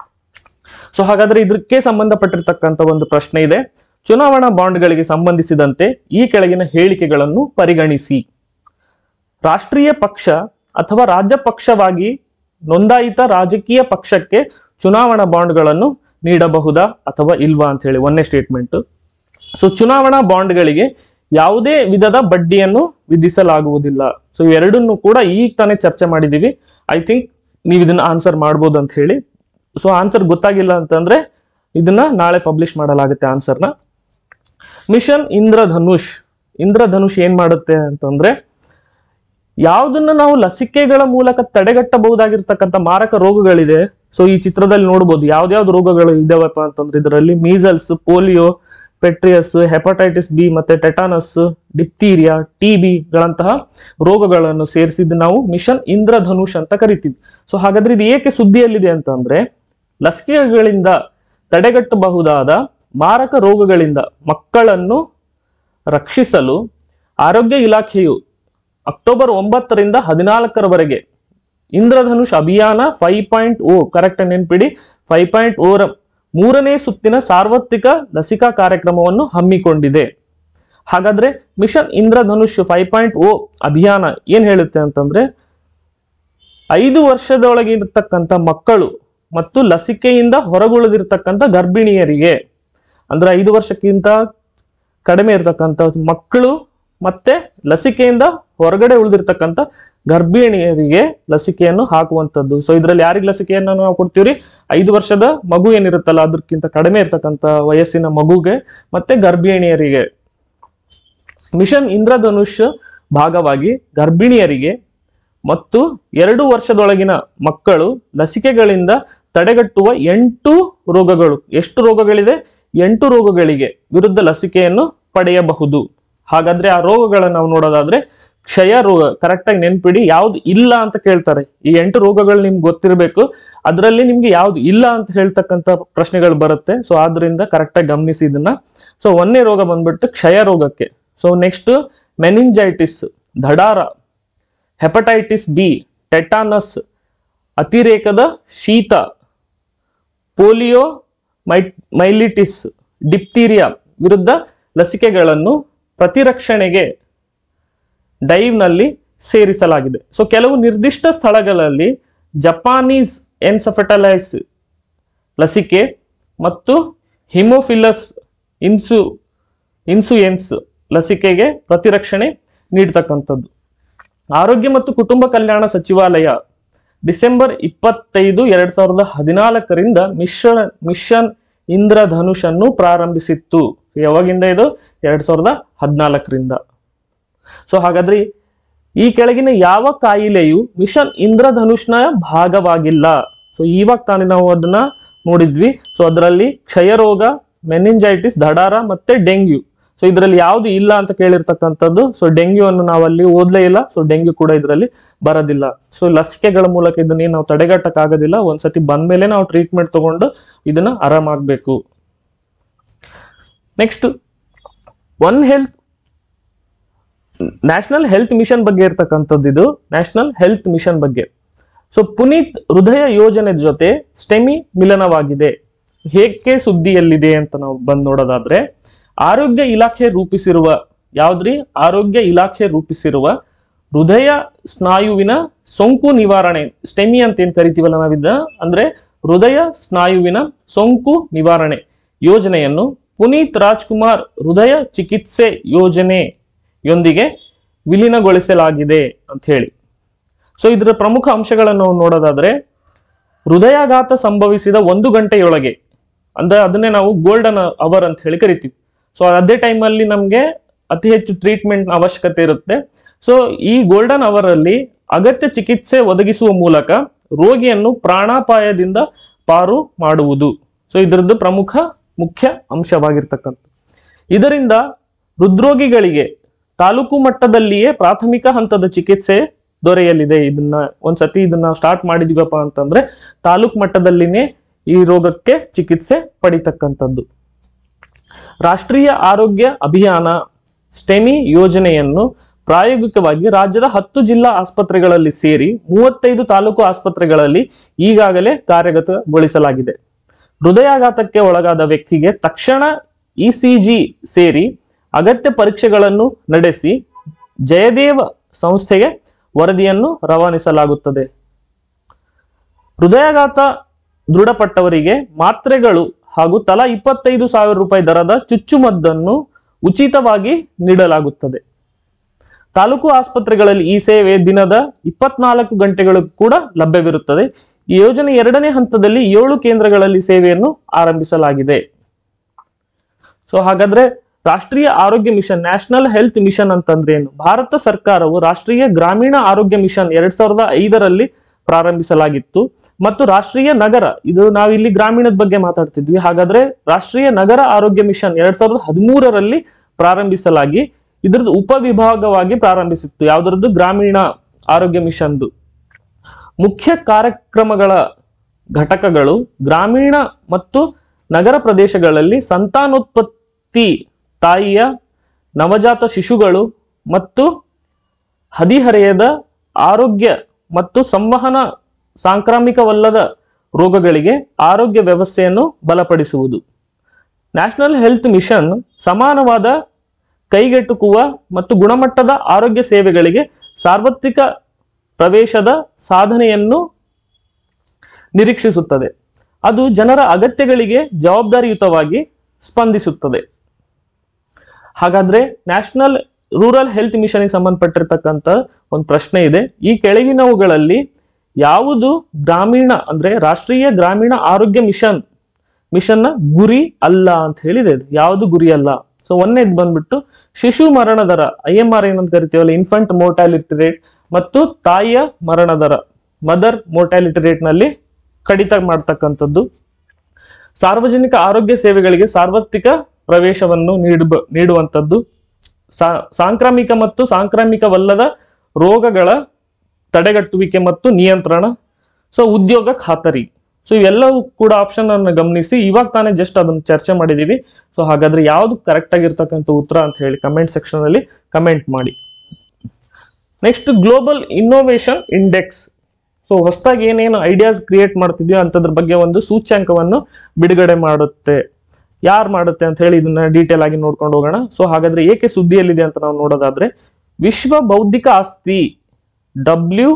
A: ಸೊ ಹಾಗಾದ್ರೆ ಇದಕ್ಕೆ ಸಂಬಂಧಪಟ್ಟಿರ್ತಕ್ಕಂಥ ಒಂದು ಪ್ರಶ್ನೆ ಇದೆ ಚುನಾವಣಾ ಬಾಂಡ್ಗಳಿಗೆ ಸಂಬಂಧಿಸಿದಂತೆ ಈ ಕೆಳಗಿನ ಹೇಳಿಕೆಗಳನ್ನು ಪರಿಗಣಿಸಿ ರಾಷ್ಟ್ರೀಯ ಪಕ್ಷ ಅಥವಾ ರಾಜ್ಯ ಪಕ್ಷವಾಗಿ ನೋಂದಾಯಿತ ರಾಜಕೀಯ ಪಕ್ಷಕ್ಕೆ ಚುನಾವಣಾ ಬಾಂಡ್ಗಳನ್ನು ನೀಡಬಹುದಾ ಅಥವಾ ಇಲ್ವಾ ಅಂತ ಹೇಳಿ ಒಂದೇ ಸ್ಟೇಟ್ಮೆಂಟ್ ಸೊ ಚುನಾವಣಾ ಬಾಂಡ್ಗಳಿಗೆ ಯಾವುದೇ ವಿಧದ ಬಡ್ಡಿಯನ್ನು ವಿಧಿಸಲಾಗುವುದಿಲ್ಲ ಸೊ ಎರಡನ್ನು ಕೂಡ ಈಗ ತಾನೇ ಚರ್ಚೆ ಮಾಡಿದೀವಿ ಐ ಥಿಂಕ್ ನೀವು ಇದನ್ನ ಆನ್ಸರ್ ಮಾಡ್ಬೋದು ಅಂತ ಹೇಳಿ ಸೊ ಆನ್ಸರ್ ಗೊತ್ತಾಗಿಲ್ಲ ಅಂತಂದ್ರೆ ಇದನ್ನ ನಾಳೆ ಪಬ್ಲಿಷ್ ಮಾಡಲಾಗುತ್ತೆ ಆನ್ಸರ್ನ ಮಿಷನ್ ಇಂದ್ರಧನುಷ್ ಇಂದ್ರಧನುಷ್ ಏನ್ ಮಾಡುತ್ತೆ ಅಂತಂದ್ರೆ ಯಾವುದನ್ನ ನಾವು ಲಸಿಕೆಗಳ ಮೂಲಕ ತಡೆಗಟ್ಟಬಹುದಾಗಿರ್ತಕ್ಕಂಥ ಮಾರಕ ರೋಗಗಳಿದೆ ಸೊ ಈ ಚಿತ್ರದಲ್ಲಿ ನೋಡ್ಬೋದು ಯಾವ್ದಾವ್ದು ರೋಗಗಳು ಇದಾವಪ್ಪ ಅಂತಂದ್ರೆ ಇದರಲ್ಲಿ measles polio pertussis hepatitis B ಮತ್ತೆ ಟೆಟಾನಸ್ ಡಿಪ್ತೀರಿಯಾ ಟಿ ಗಳಂತಹ ರೋಗಗಳನ್ನು ಸೇರಿಸಿದ್ದು ನಾವು ಮಿಷನ್ ಇಂದ್ರಧನುಷ್ ಅಂತ ಕರಿತೀವಿ ಸೊ ಹಾಗಾದ್ರೆ ಇದು ಏಕೆ ಸುದ್ದಿಯಲ್ಲಿದೆ ಅಂತಂದ್ರೆ ಲಸಿಕೆಗಳಿಂದ ತಡೆಗಟ್ಟಬಹುದಾದ ಮಾರಕ ರೋಗಗಳಿಂದ ಮಕ್ಕಳನ್ನು ರಕ್ಷಿಸಲು ಆರೋಗ್ಯ ಇಲಾಖೆಯು ಅಕ್ಟೋಬರ್ ಒಂಬತ್ತರಿಂದ ಹದಿನಾಲ್ಕರವರೆಗೆ ಇಂದ್ರಧನುಷ್ ಅಭಿಯಾನ ಫೈವ್ ಪಾಯಿಂಟ್ ಓ ಕರೆಕ್ಟ್ ನೆನ್ಪಿಡಿ ಫೈವ್ ಪಾಯಿಂಟ್ ಓರ ಮೂರನೇ ಸುತ್ತಿನ ಸಾರ್ವತ್ರಿಕ ಲಸಿಕಾ ಕಾರ್ಯಕ್ರಮವನ್ನು ಹಮ್ಮಿಕೊಂಡಿದೆ ಹಾಗಾದ್ರೆ mission Indradhanush five point O ಅಭಿಯಾನ ಏನ್ ಹೇಳುತ್ತೆ ಅಂತಂದ್ರೆ ಐದು ವರ್ಷದೊಳಗೆ ಇರತಕ್ಕಂಥ ಮಕ್ಕಳು ಮತ್ತು ಲಸಿಕೆಯಿಂದ ಹೊರಗುಳಿದಿರ್ತಕ್ಕಂಥ ಗರ್ಭಿಣಿಯರಿಗೆ ಅಂದ್ರೆ ಐದು ವರ್ಷಕ್ಕಿಂತ ಕಡಿಮೆ ಇರತಕ್ಕಂಥ ಮಕ್ಕಳು ಮತ್ತೆ ಲಸಿಕೆಯಿಂದ ಹೊರಗಡೆ ಉಳಿದಿರ್ತಕ್ಕಂಥ ಗರ್ಭಿಣಿಯರಿಗೆ ಲಸಿಕೆಯನ್ನು ಹಾಕುವಂಥದ್ದು ಸೊ ಇದರಲ್ಲಿ ಯಾರಿಗೆ ಲಸಿಕೆಯನ್ನು ನಾವು ಕೊಡ್ತೀವಿ ಐದು ವರ್ಷದ ಮಗು ಏನಿರುತ್ತಲ್ಲ ಅದಕ್ಕಿಂತ ಕಡಿಮೆ ಇರತಕ್ಕಂಥ ವಯಸ್ಸಿನ ಮಗುಗೆ ಮತ್ತೆ ಗರ್ಭಿಣಿಯರಿಗೆ ಮಿಷನ್ ಇಂದ್ರಧನುಷ್ ಭಾಗವಾಗಿ ಗರ್ಭಿಣಿಯರಿಗೆ ಮತ್ತು ಎರಡು ವರ್ಷದೊಳಗಿನ ಮಕ್ಕಳು ಲಸಿಕೆಗಳಿಂದ ತಡೆಗಟ್ಟುವ ಎಂಟು ರೋಗಗಳು ಎಷ್ಟು ರೋಗಗಳಿದೆ ಎಂಟು ರೋಗಗಳಿಗೆ ವಿರುದ್ಧ ಲಸಿಕೆಯನ್ನು ಪಡೆಯಬಹುದು ಹಾಗಾದ್ರೆ ಆ ರೋಗಗಳನ್ನು ನಾವು ನೋಡೋದಾದ್ರೆ ಕ್ಷಯ ರೋಗ ಕರೆಕ್ಟಾಗಿ ನೆನ್ಪಿಡಿ ಯಾವ್ದು ಇಲ್ಲ ಅಂತ ಕೇಳ್ತಾರೆ ಈ ಎಂಟು ರೋಗಗಳು ನಿಮ್ಗೆ ಗೊತ್ತಿರಬೇಕು ಅದರಲ್ಲಿ ನಿಮ್ಗೆ ಯಾವ್ದು ಇಲ್ಲ ಅಂತ ಹೇಳ್ತಕ್ಕಂಥ ಪ್ರಶ್ನೆಗಳು ಬರುತ್ತೆ ಸೊ ಆದ್ರಿಂದ ಕರೆಕ್ಟಾಗಿ ಗಮನಿಸಿ ಇದನ್ನ ಸೊ ಒಂದನೇ ರೋಗ ಬಂದ್ಬಿಟ್ಟು ಕ್ಷಯ ರೋಗಕ್ಕೆ ಸೊ ನೆಕ್ಸ್ಟ್ ಮೆನಿಂಜೈಟಿಸ್ ದಡಾರ ಹೆಪಟೈಟಿಸ್ ಬಿ ಟೆಟಾನಸ್ ಅತಿರೇಕದ ಶೀತ ಪೋಲಿಯೋ ಮೈ ಮೈಲಿಟಿಸ್ ಡಿಪ್ತೀರಿಯಾ ವಿರುದ್ಧ ಲಸಿಕೆಗಳನ್ನು ಪ್ರತಿರಕ್ಷಣೆಗೆ ಡೈವ್ನಲ್ಲಿ ಸೇರಿಸಲಾಗಿದೆ ಸೊ ಕೆಲವು ನಿರ್ದಿಷ್ಟ ಸ್ಥಳಗಳಲ್ಲಿ ಜಪಾನೀಸ್ ಎನ್ಸಫೆಟಲೈಸ್ ಲಸಿಕೆ ಮತ್ತು ಹಿಮೋಫಿಲಸ್ ಇನ್ಸು ಇನ್ಸುಯೆನ್ಸ್ ಲಸಿಕೆಗೆ ಪ್ರತಿರಕ್ಷಣೆ ನೀಡ್ತಕ್ಕಂಥದ್ದು ಆರೋಗ್ಯ ಮತ್ತು ಕುಟುಂಬ ಕಲ್ಯಾಣ ಸಚಿವಾಲಯ ಡಿಸೆಂಬರ್ ಇಪ್ಪತ್ತೈದು ಎರಡ್ ಸಾವಿರದ ಹದಿನಾಲ್ಕರಿಂದ ಮಿಷನ್ ಮಿಷನ್ ಇಂದ್ರಧನುಷ್ ಅನ್ನು ಪ್ರಾರಂಭಿಸಿತ್ತು ಯಾವಾಗಿಂದ ಇದು ಎರಡ್ ಸಾವಿರದ ಹದಿನಾಲ್ಕರಿಂದ ಸೊ ಹಾಗಾದ್ರೆ ಈ ಕೆಳಗಿನ ಯಾವ ಕಾಯಿಲೆಯು ಮಿಷನ್ ಇಂದ್ರಧನುಷ್ನ ಭಾಗವಾಗಿಲ್ಲ ಸೊ ಇವಾಗ ತಾನೇ ನಾವು ಅದನ್ನ ನೋಡಿದ್ವಿ ಸೊ ಅದರಲ್ಲಿ ಕ್ಷಯರೋಗ ಮೆನಿಂಜೈಟಿಸ್ ದಡಾರ ಮತ್ತೆ ಡೆಂಗ್ಯೂ ಸೊ ಇದರಲ್ಲಿ ಯಾವುದು ಇಲ್ಲ ಅಂತ ಕೇಳಿರ್ತಕ್ಕಂಥದ್ದು ಸೊ ಡೆಂಗ್ಯೂ ಅನ್ನು ನಾವು ಅಲ್ಲಿ ಓದ್ಲೇ ಇಲ್ಲ ಸೊ ಡೆಂಗ್ಯೂ ಕೂಡ ಇದರಲ್ಲಿ ಬರೋದಿಲ್ಲ ಸೊ ಲಸಿಕೆಗಳ ಮೂಲಕ ಇದನ್ನ ನಾವು ತಡೆಗಟ್ಟಕ್ಕಾಗೋದಿಲ್ಲ ಒಂದ್ಸತಿ ಬಂದ್ಮೇಲೆ ನಾವು ಟ್ರೀಟ್ಮೆಂಟ್ ತಗೊಂಡು ಇದನ್ನ ಆರಾಮಾಗಬೇಕು next one health national health mission ಬಗ್ಗೆ ಇರ್ತಕ್ಕಂಥದ್ದು ಇದು ನ್ಯಾಷನಲ್ ಹೆಲ್ತ್ ಮಿಷನ್ ಬಗ್ಗೆ ಸೊ ಪುನೀತ್ ಹೃದಯ ಯೋಜನೆ ಜೊತೆ ಸ್ಟೆಮಿ ಮಿಲನವಾಗಿದೆ ಹೇಗೆ ಸುದ್ದಿಯಲ್ಲಿದೆ ಅಂತ ನಾವು ಬಂದು ನೋಡೋದಾದ್ರೆ ಆರೋಗ್ಯ ಇಲಾಖೆ ರೂಪಿಸಿರುವ ಯಾವ್ದ್ರಿ ಆರೋಗ್ಯ ಇಲಾಖೆ ರೂಪಿಸಿರುವ ಹೃದಯ ಸ್ನಾಯುವಿನ ಸೋಂಕು ನಿವಾರಣೆ ಸ್ಟೆಮಿ ಅಂತ ಏನ್ ಕರಿತೀವಲ್ಲ ನಾವಿದ್ದ ಅಂದ್ರೆ ಹೃದಯ ಸ್ನಾಯುವಿನ ಸೋಂಕು ನಿವಾರಣೆ ಯೋಜನೆಯನ್ನು ಪುನೀತ್ ರಾಜ್ಕುಮಾರ್ ಹೃದಯ ಚಿಕಿತ್ಸೆ ಯೋಜನೆಯೊಂದಿಗೆ ವಿಲೀನಗೊಳಿಸಲಾಗಿದೆ ಅಂತ ಹೇಳಿ ಸೊ ಇದರ ಪ್ರಮುಖ ಅಂಶಗಳನ್ನು ನಾವು ನೋಡೋದಾದ್ರೆ ಹೃದಯಾಘಾತ ಸಂಭವಿಸಿದ ಒಂದು ಗಂಟೆಯೊಳಗೆ ಅಂದ್ರೆ ಅದನ್ನೇ ನಾವು ಗೋಲ್ಡನ್ ಅವರ್ ಅಂತ ಹೇಳಿ ಕರಿತೀವಿ ಸೊ ಅದೇ ಟೈಮಲ್ಲಿ ನಮಗೆ ಅತಿ ಹೆಚ್ಚು ಟ್ರೀಟ್ಮೆಂಟ್ ಅವಶ್ಯಕತೆ ಇರುತ್ತೆ ಸೊ ಈ ಗೋಲ್ಡನ್ ಅವರ್ ಅಲ್ಲಿ ಅಗತ್ಯ ಚಿಕಿತ್ಸೆ ಒದಗಿಸುವ ಮೂಲಕ ರೋಗಿಯನ್ನು ಪ್ರಾಣಾಪಾಯದಿಂದ ಪಾರು ಮಾಡುವುದು ಸೊ ಇದರದ್ದು ಪ್ರಮುಖ ಮುಖ್ಯ ಅಂಶವಾಗಿರ್ತಕ್ಕಂಥ ಇದರಿಂದ ಹೃದ್ರೋಗಿಗಳಿಗೆ ತಾಲೂಕು ಮಟ್ಟದಲ್ಲಿಯೇ ಪ್ರಾಥಮಿಕ ಹಂತದ ಚಿಕಿತ್ಸೆ ದೊರೆಯಲಿದೆ ಇದನ್ನ ಒಂದ್ಸತಿ ಇದನ್ನ ಸ್ಟಾರ್ಟ್ ಮಾಡಿದೀವಪ್ಪ ಅಂತಂದ್ರೆ ತಾಲೂಕು ಮಟ್ಟದಲ್ಲಿನೇ ಈ ರೋಗಕ್ಕೆ ಚಿಕಿತ್ಸೆ ಪಡಿತಕ್ಕಂಥದ್ದು ರಾಷ್ಟ್ರೀಯ ಆರೋಗ್ಯ ಅಭಿಯಾನ ಸ್ಟೆಮಿ ಯೋಜನೆಯನ್ನು ಪ್ರಾಯೋಗಿಕವಾಗಿ ರಾಜ್ಯದ ಹತ್ತು ಜಿಲ್ಲಾ ಆಸ್ಪತ್ರೆಗಳಲ್ಲಿ ಸೇರಿ ಮೂವತ್ತೈದು ತಾಲೂಕು ಆಸ್ಪತ್ರೆಗಳಲ್ಲಿ ಈಗಾಗಲೇ ಕಾರ್ಯಗತಗೊಳಿಸಲಾಗಿದೆ ಹೃದಯಾಘಾತಕ್ಕೆ ಒಳಗಾದ ವ್ಯಕ್ತಿಗೆ ತಕ್ಷಣ ಇಸಿಜಿ ಸೇರಿ ಅಗತ್ಯ ಪರೀಕ್ಷೆಗಳನ್ನು ನಡೆಸಿ ಜಯದೇವ ಸಂಸ್ಥೆಗೆ ವರದಿಯನ್ನು ರವಾನಿಸಲಾಗುತ್ತದೆ ಹೃದಯಾಘಾತ ದೃಢಪಟ್ಟವರಿಗೆ ಮಾತ್ರೆಗಳು ಹಾಗೂ ತಲಾ ಇಪ್ಪತ್ತೈದು ಸಾವಿರ ರೂಪಾಯಿ ದರದ ಚುಚ್ಚುಮದ್ದನ್ನು ಉಚಿತವಾಗಿ ನೀಡಲಾಗುತ್ತದೆ ತಾಲೂಕು ಆಸ್ಪತ್ರೆಗಳಲ್ಲಿ ಈ ಸೇವೆ ದಿನದ ಇಪ್ಪತ್ನಾಲ್ಕು ಗಂಟೆಗಳು ಕೂಡ ಲಭ್ಯವಿರುತ್ತದೆ ಈ ಯೋಜನೆ ಎರಡನೇ ಹಂತದಲ್ಲಿ ಏಳು ಕೇಂದ್ರಗಳಲ್ಲಿ ಸೇವೆಯನ್ನು ಆರಂಭಿಸಲಾಗಿದೆ ಸೊ ಹಾಗಾದ್ರೆ ರಾಷ್ಟ್ರೀಯ ಆರೋಗ್ಯ ಮಿಷನ್ ನ್ಯಾಷನಲ್ ಹೆಲ್ತ್ ಮಿಷನ್ ಅಂತಂದ್ರೆ ಏನು ಭಾರತ ಸರ್ಕಾರವು ರಾಷ್ಟ್ರೀಯ ಗ್ರಾಮೀಣ ಆರೋಗ್ಯ ಮಿಷನ್ ಎರಡ್ ಸಾವಿರದ ಐದರಲ್ಲಿ ಪ್ರಾರಂಭಿಸಲಾಗಿತ್ತು ಮತ್ತು ರಾಷ್ಟ್ರೀಯ ನಗರ ಇದು ನಾವಿಲ್ಲಿ ಗ್ರಾಮೀಣದ ಬಗ್ಗೆ ಮಾತಾಡ್ತಿದ್ವಿ ಹಾಗಾದ್ರೆ ರಾಷ್ಟ್ರೀಯ ನಗರ ಆರೋಗ್ಯ ಮಿಷನ್ ಎರಡ್ ಸಾವಿರದ ಹದಿಮೂರರಲ್ಲಿ ಪ್ರಾರಂಭಿಸಲಾಗಿ ಇದ್ರದ್ದು ಉಪವಿಭಾಗವಾಗಿ ಪ್ರಾರಂಭಿಸಿತ್ತು ಯಾವ್ದ್ರದ್ದು ಗ್ರಾಮೀಣ ಆರೋಗ್ಯ ಮಿಷನ್ದು ಮುಖ್ಯ ಕಾರ್ಯಕ್ರಮಗಳ ಘಟಕಗಳು ಗ್ರಾಮೀಣ ಮತ್ತು ನಗರ ಪ್ರದೇಶಗಳಲ್ಲಿ ಸಂತಾನೋತ್ಪತ್ತಿ ತಾಯಿಯ ನವಜಾತ ಶಿಶುಗಳು ಮತ್ತು ಹದಿಹರೆಯದ ಆರೋಗ್ಯ ಮತ್ತು ಸಂವಹನ ಸಾಂಕ್ರಾಮಿಕವಲ್ಲದ ರೋಗಗಳಿಗೆ ಆರೋಗ್ಯ ವ್ಯವಸ್ಥೆಯನ್ನು ಬಲಪಡಿಸುವುದು ನ್ಯಾಷನಲ್ ಹೆಲ್ತ್ ಮಿಷನ್ ಸಮಾನವಾದ ಕೈಗೆಟುಕುವ ಮತ್ತು ಗುಣಮಟ್ಟದ ಆರೋಗ್ಯ ಸೇವೆಗಳಿಗೆ ಸಾರ್ವತ್ರಿಕ ಪ್ರವೇಶದ ಸಾಧನೆಯನ್ನು ನಿರೀಕ್ಷಿಸುತ್ತದೆ ಅದು ಜನರ ಅಗತ್ಯಗಳಿಗೆ ಜವಾಬ್ದಾರಿಯುತವಾಗಿ ಸ್ಪಂದಿಸುತ್ತದೆ ಹಾಗಾದ್ರೆ ನ್ಯಾಷನಲ್ ರೂರಲ್ ಹೆಲ್ತ್ ಮಿಷನ್ಗೆ ಸಂಬಂಧಪಟ್ಟಿರ್ತಕ್ಕಂಥ ಒಂದು ಪ್ರಶ್ನೆ ಇದೆ ಈ ಕೆಳಗಿನವುಗಳಲ್ಲಿ ಯಾವುದು ಗ್ರಾಮೀಣ ಅಂದ್ರೆ ರಾಷ್ಟ್ರೀಯ ಗ್ರಾಮೀಣ ಆರೋಗ್ಯ ಮಿಷನ್ ಮಿಷನ್ನ ಗುರಿ ಅಲ್ಲ ಅಂತ ಹೇಳಿದೆ ಇದು. ಯಾವುದು ಗುರಿ ಅಲ್ಲ ಸೊ ಒಂದೇದು ಬಂದ್ಬಿಟ್ಟು ಶಿಶು ಮರಣ ದರ ಐ ಎಂ ಆರ್ ಏನಂತ ಕರಿತೀವಲ್ಲ ಇನ್ಫಂಟ್ ಮೋರ್ಟಾಲಿಟಿ ರೇಟ್ ಮತ್ತು ತಾಯಿಯ ಮರಣ ದರ ಮದರ್ ಮೋರ್ಟಾಲಿಟಿ ರೇಟ್ ನಲ್ಲಿ ಕಡಿತ ಮಾಡ್ತಕ್ಕಂಥದ್ದು ಸಾರ್ವಜನಿಕ ಆರೋಗ್ಯ ಸೇವೆಗಳಿಗೆ ಸಾರ್ವತ್ರಿಕ ಪ್ರವೇಶವನ್ನು ನೀಡುವ ನೀಡುವಂಥದ್ದು ಸಾ- ಸಾಂಕ್ರಾಮಿಕ ಮತ್ತು ಸಾಂಕ್ರಾಮಿಕವಲ್ಲದ ರೋಗಗಳ ತಡೆಗಟ್ಟುವಿಕೆ ಮತ್ತು ನಿಯಂತ್ರಣ ಸೊ ಉದ್ಯೋಗ ಖಾತರಿ ಸೊ ಇವೆಲ್ಲವೂ ಕೂಡ ಆಪ್ಷನ್ ಅನ್ನು ಗಮನಿಸಿ ಇವಾಗ ತಾನೇ ಜಸ್ಟ್ ಅದನ್ನು ಚರ್ಚೆ ಮಾಡಿದೀವಿ ಸೊ ಹಾಗಾದ್ರೆ ಯಾವ್ದು ಕರೆಕ್ಟ್ ಆಗಿರ್ತಕ್ಕಂಥ ಉತ್ತರ ಅಂತ ಹೇಳಿ ಕಮೆಂಟ್ ಸೆಕ್ಷನ್ ಅಲ್ಲಿ ಕಮೆಂಟ್ ಮಾಡಿ next global innovation index so ಹೊಸದಾಗಿ ಏನೇನು ಐಡಿಯಾಸ್ ಕ್ರಿಯೇಟ್ ಮಾಡ್ತಿದ್ಯೋ ಅಂಥದ್ರ ಬಗ್ಗೆ ಒಂದು ಸೂಚ್ಯಂಕವನ್ನು ಬಿಡುಗಡೆ ಮಾಡುತ್ತೆ ಯಾರು ಮಾಡುತ್ತೆ ಅಂತ ಹೇಳಿ ಇದನ್ನ ಡೀಟೇಲ್ ಆಗಿ ನೋಡ್ಕೊಂಡು ಹೋಗೋಣ ಸೊ ಹಾಗಾದ್ರೆ ಏಕೆ ಸುದ್ದಿಯಲ್ಲಿದೆ ಅಂತ ನಾವು ನೋಡೋದಾದ್ರೆ ವಿಶ್ವ ಬೌದ್ಧಿಕ ಆಸ್ತಿ W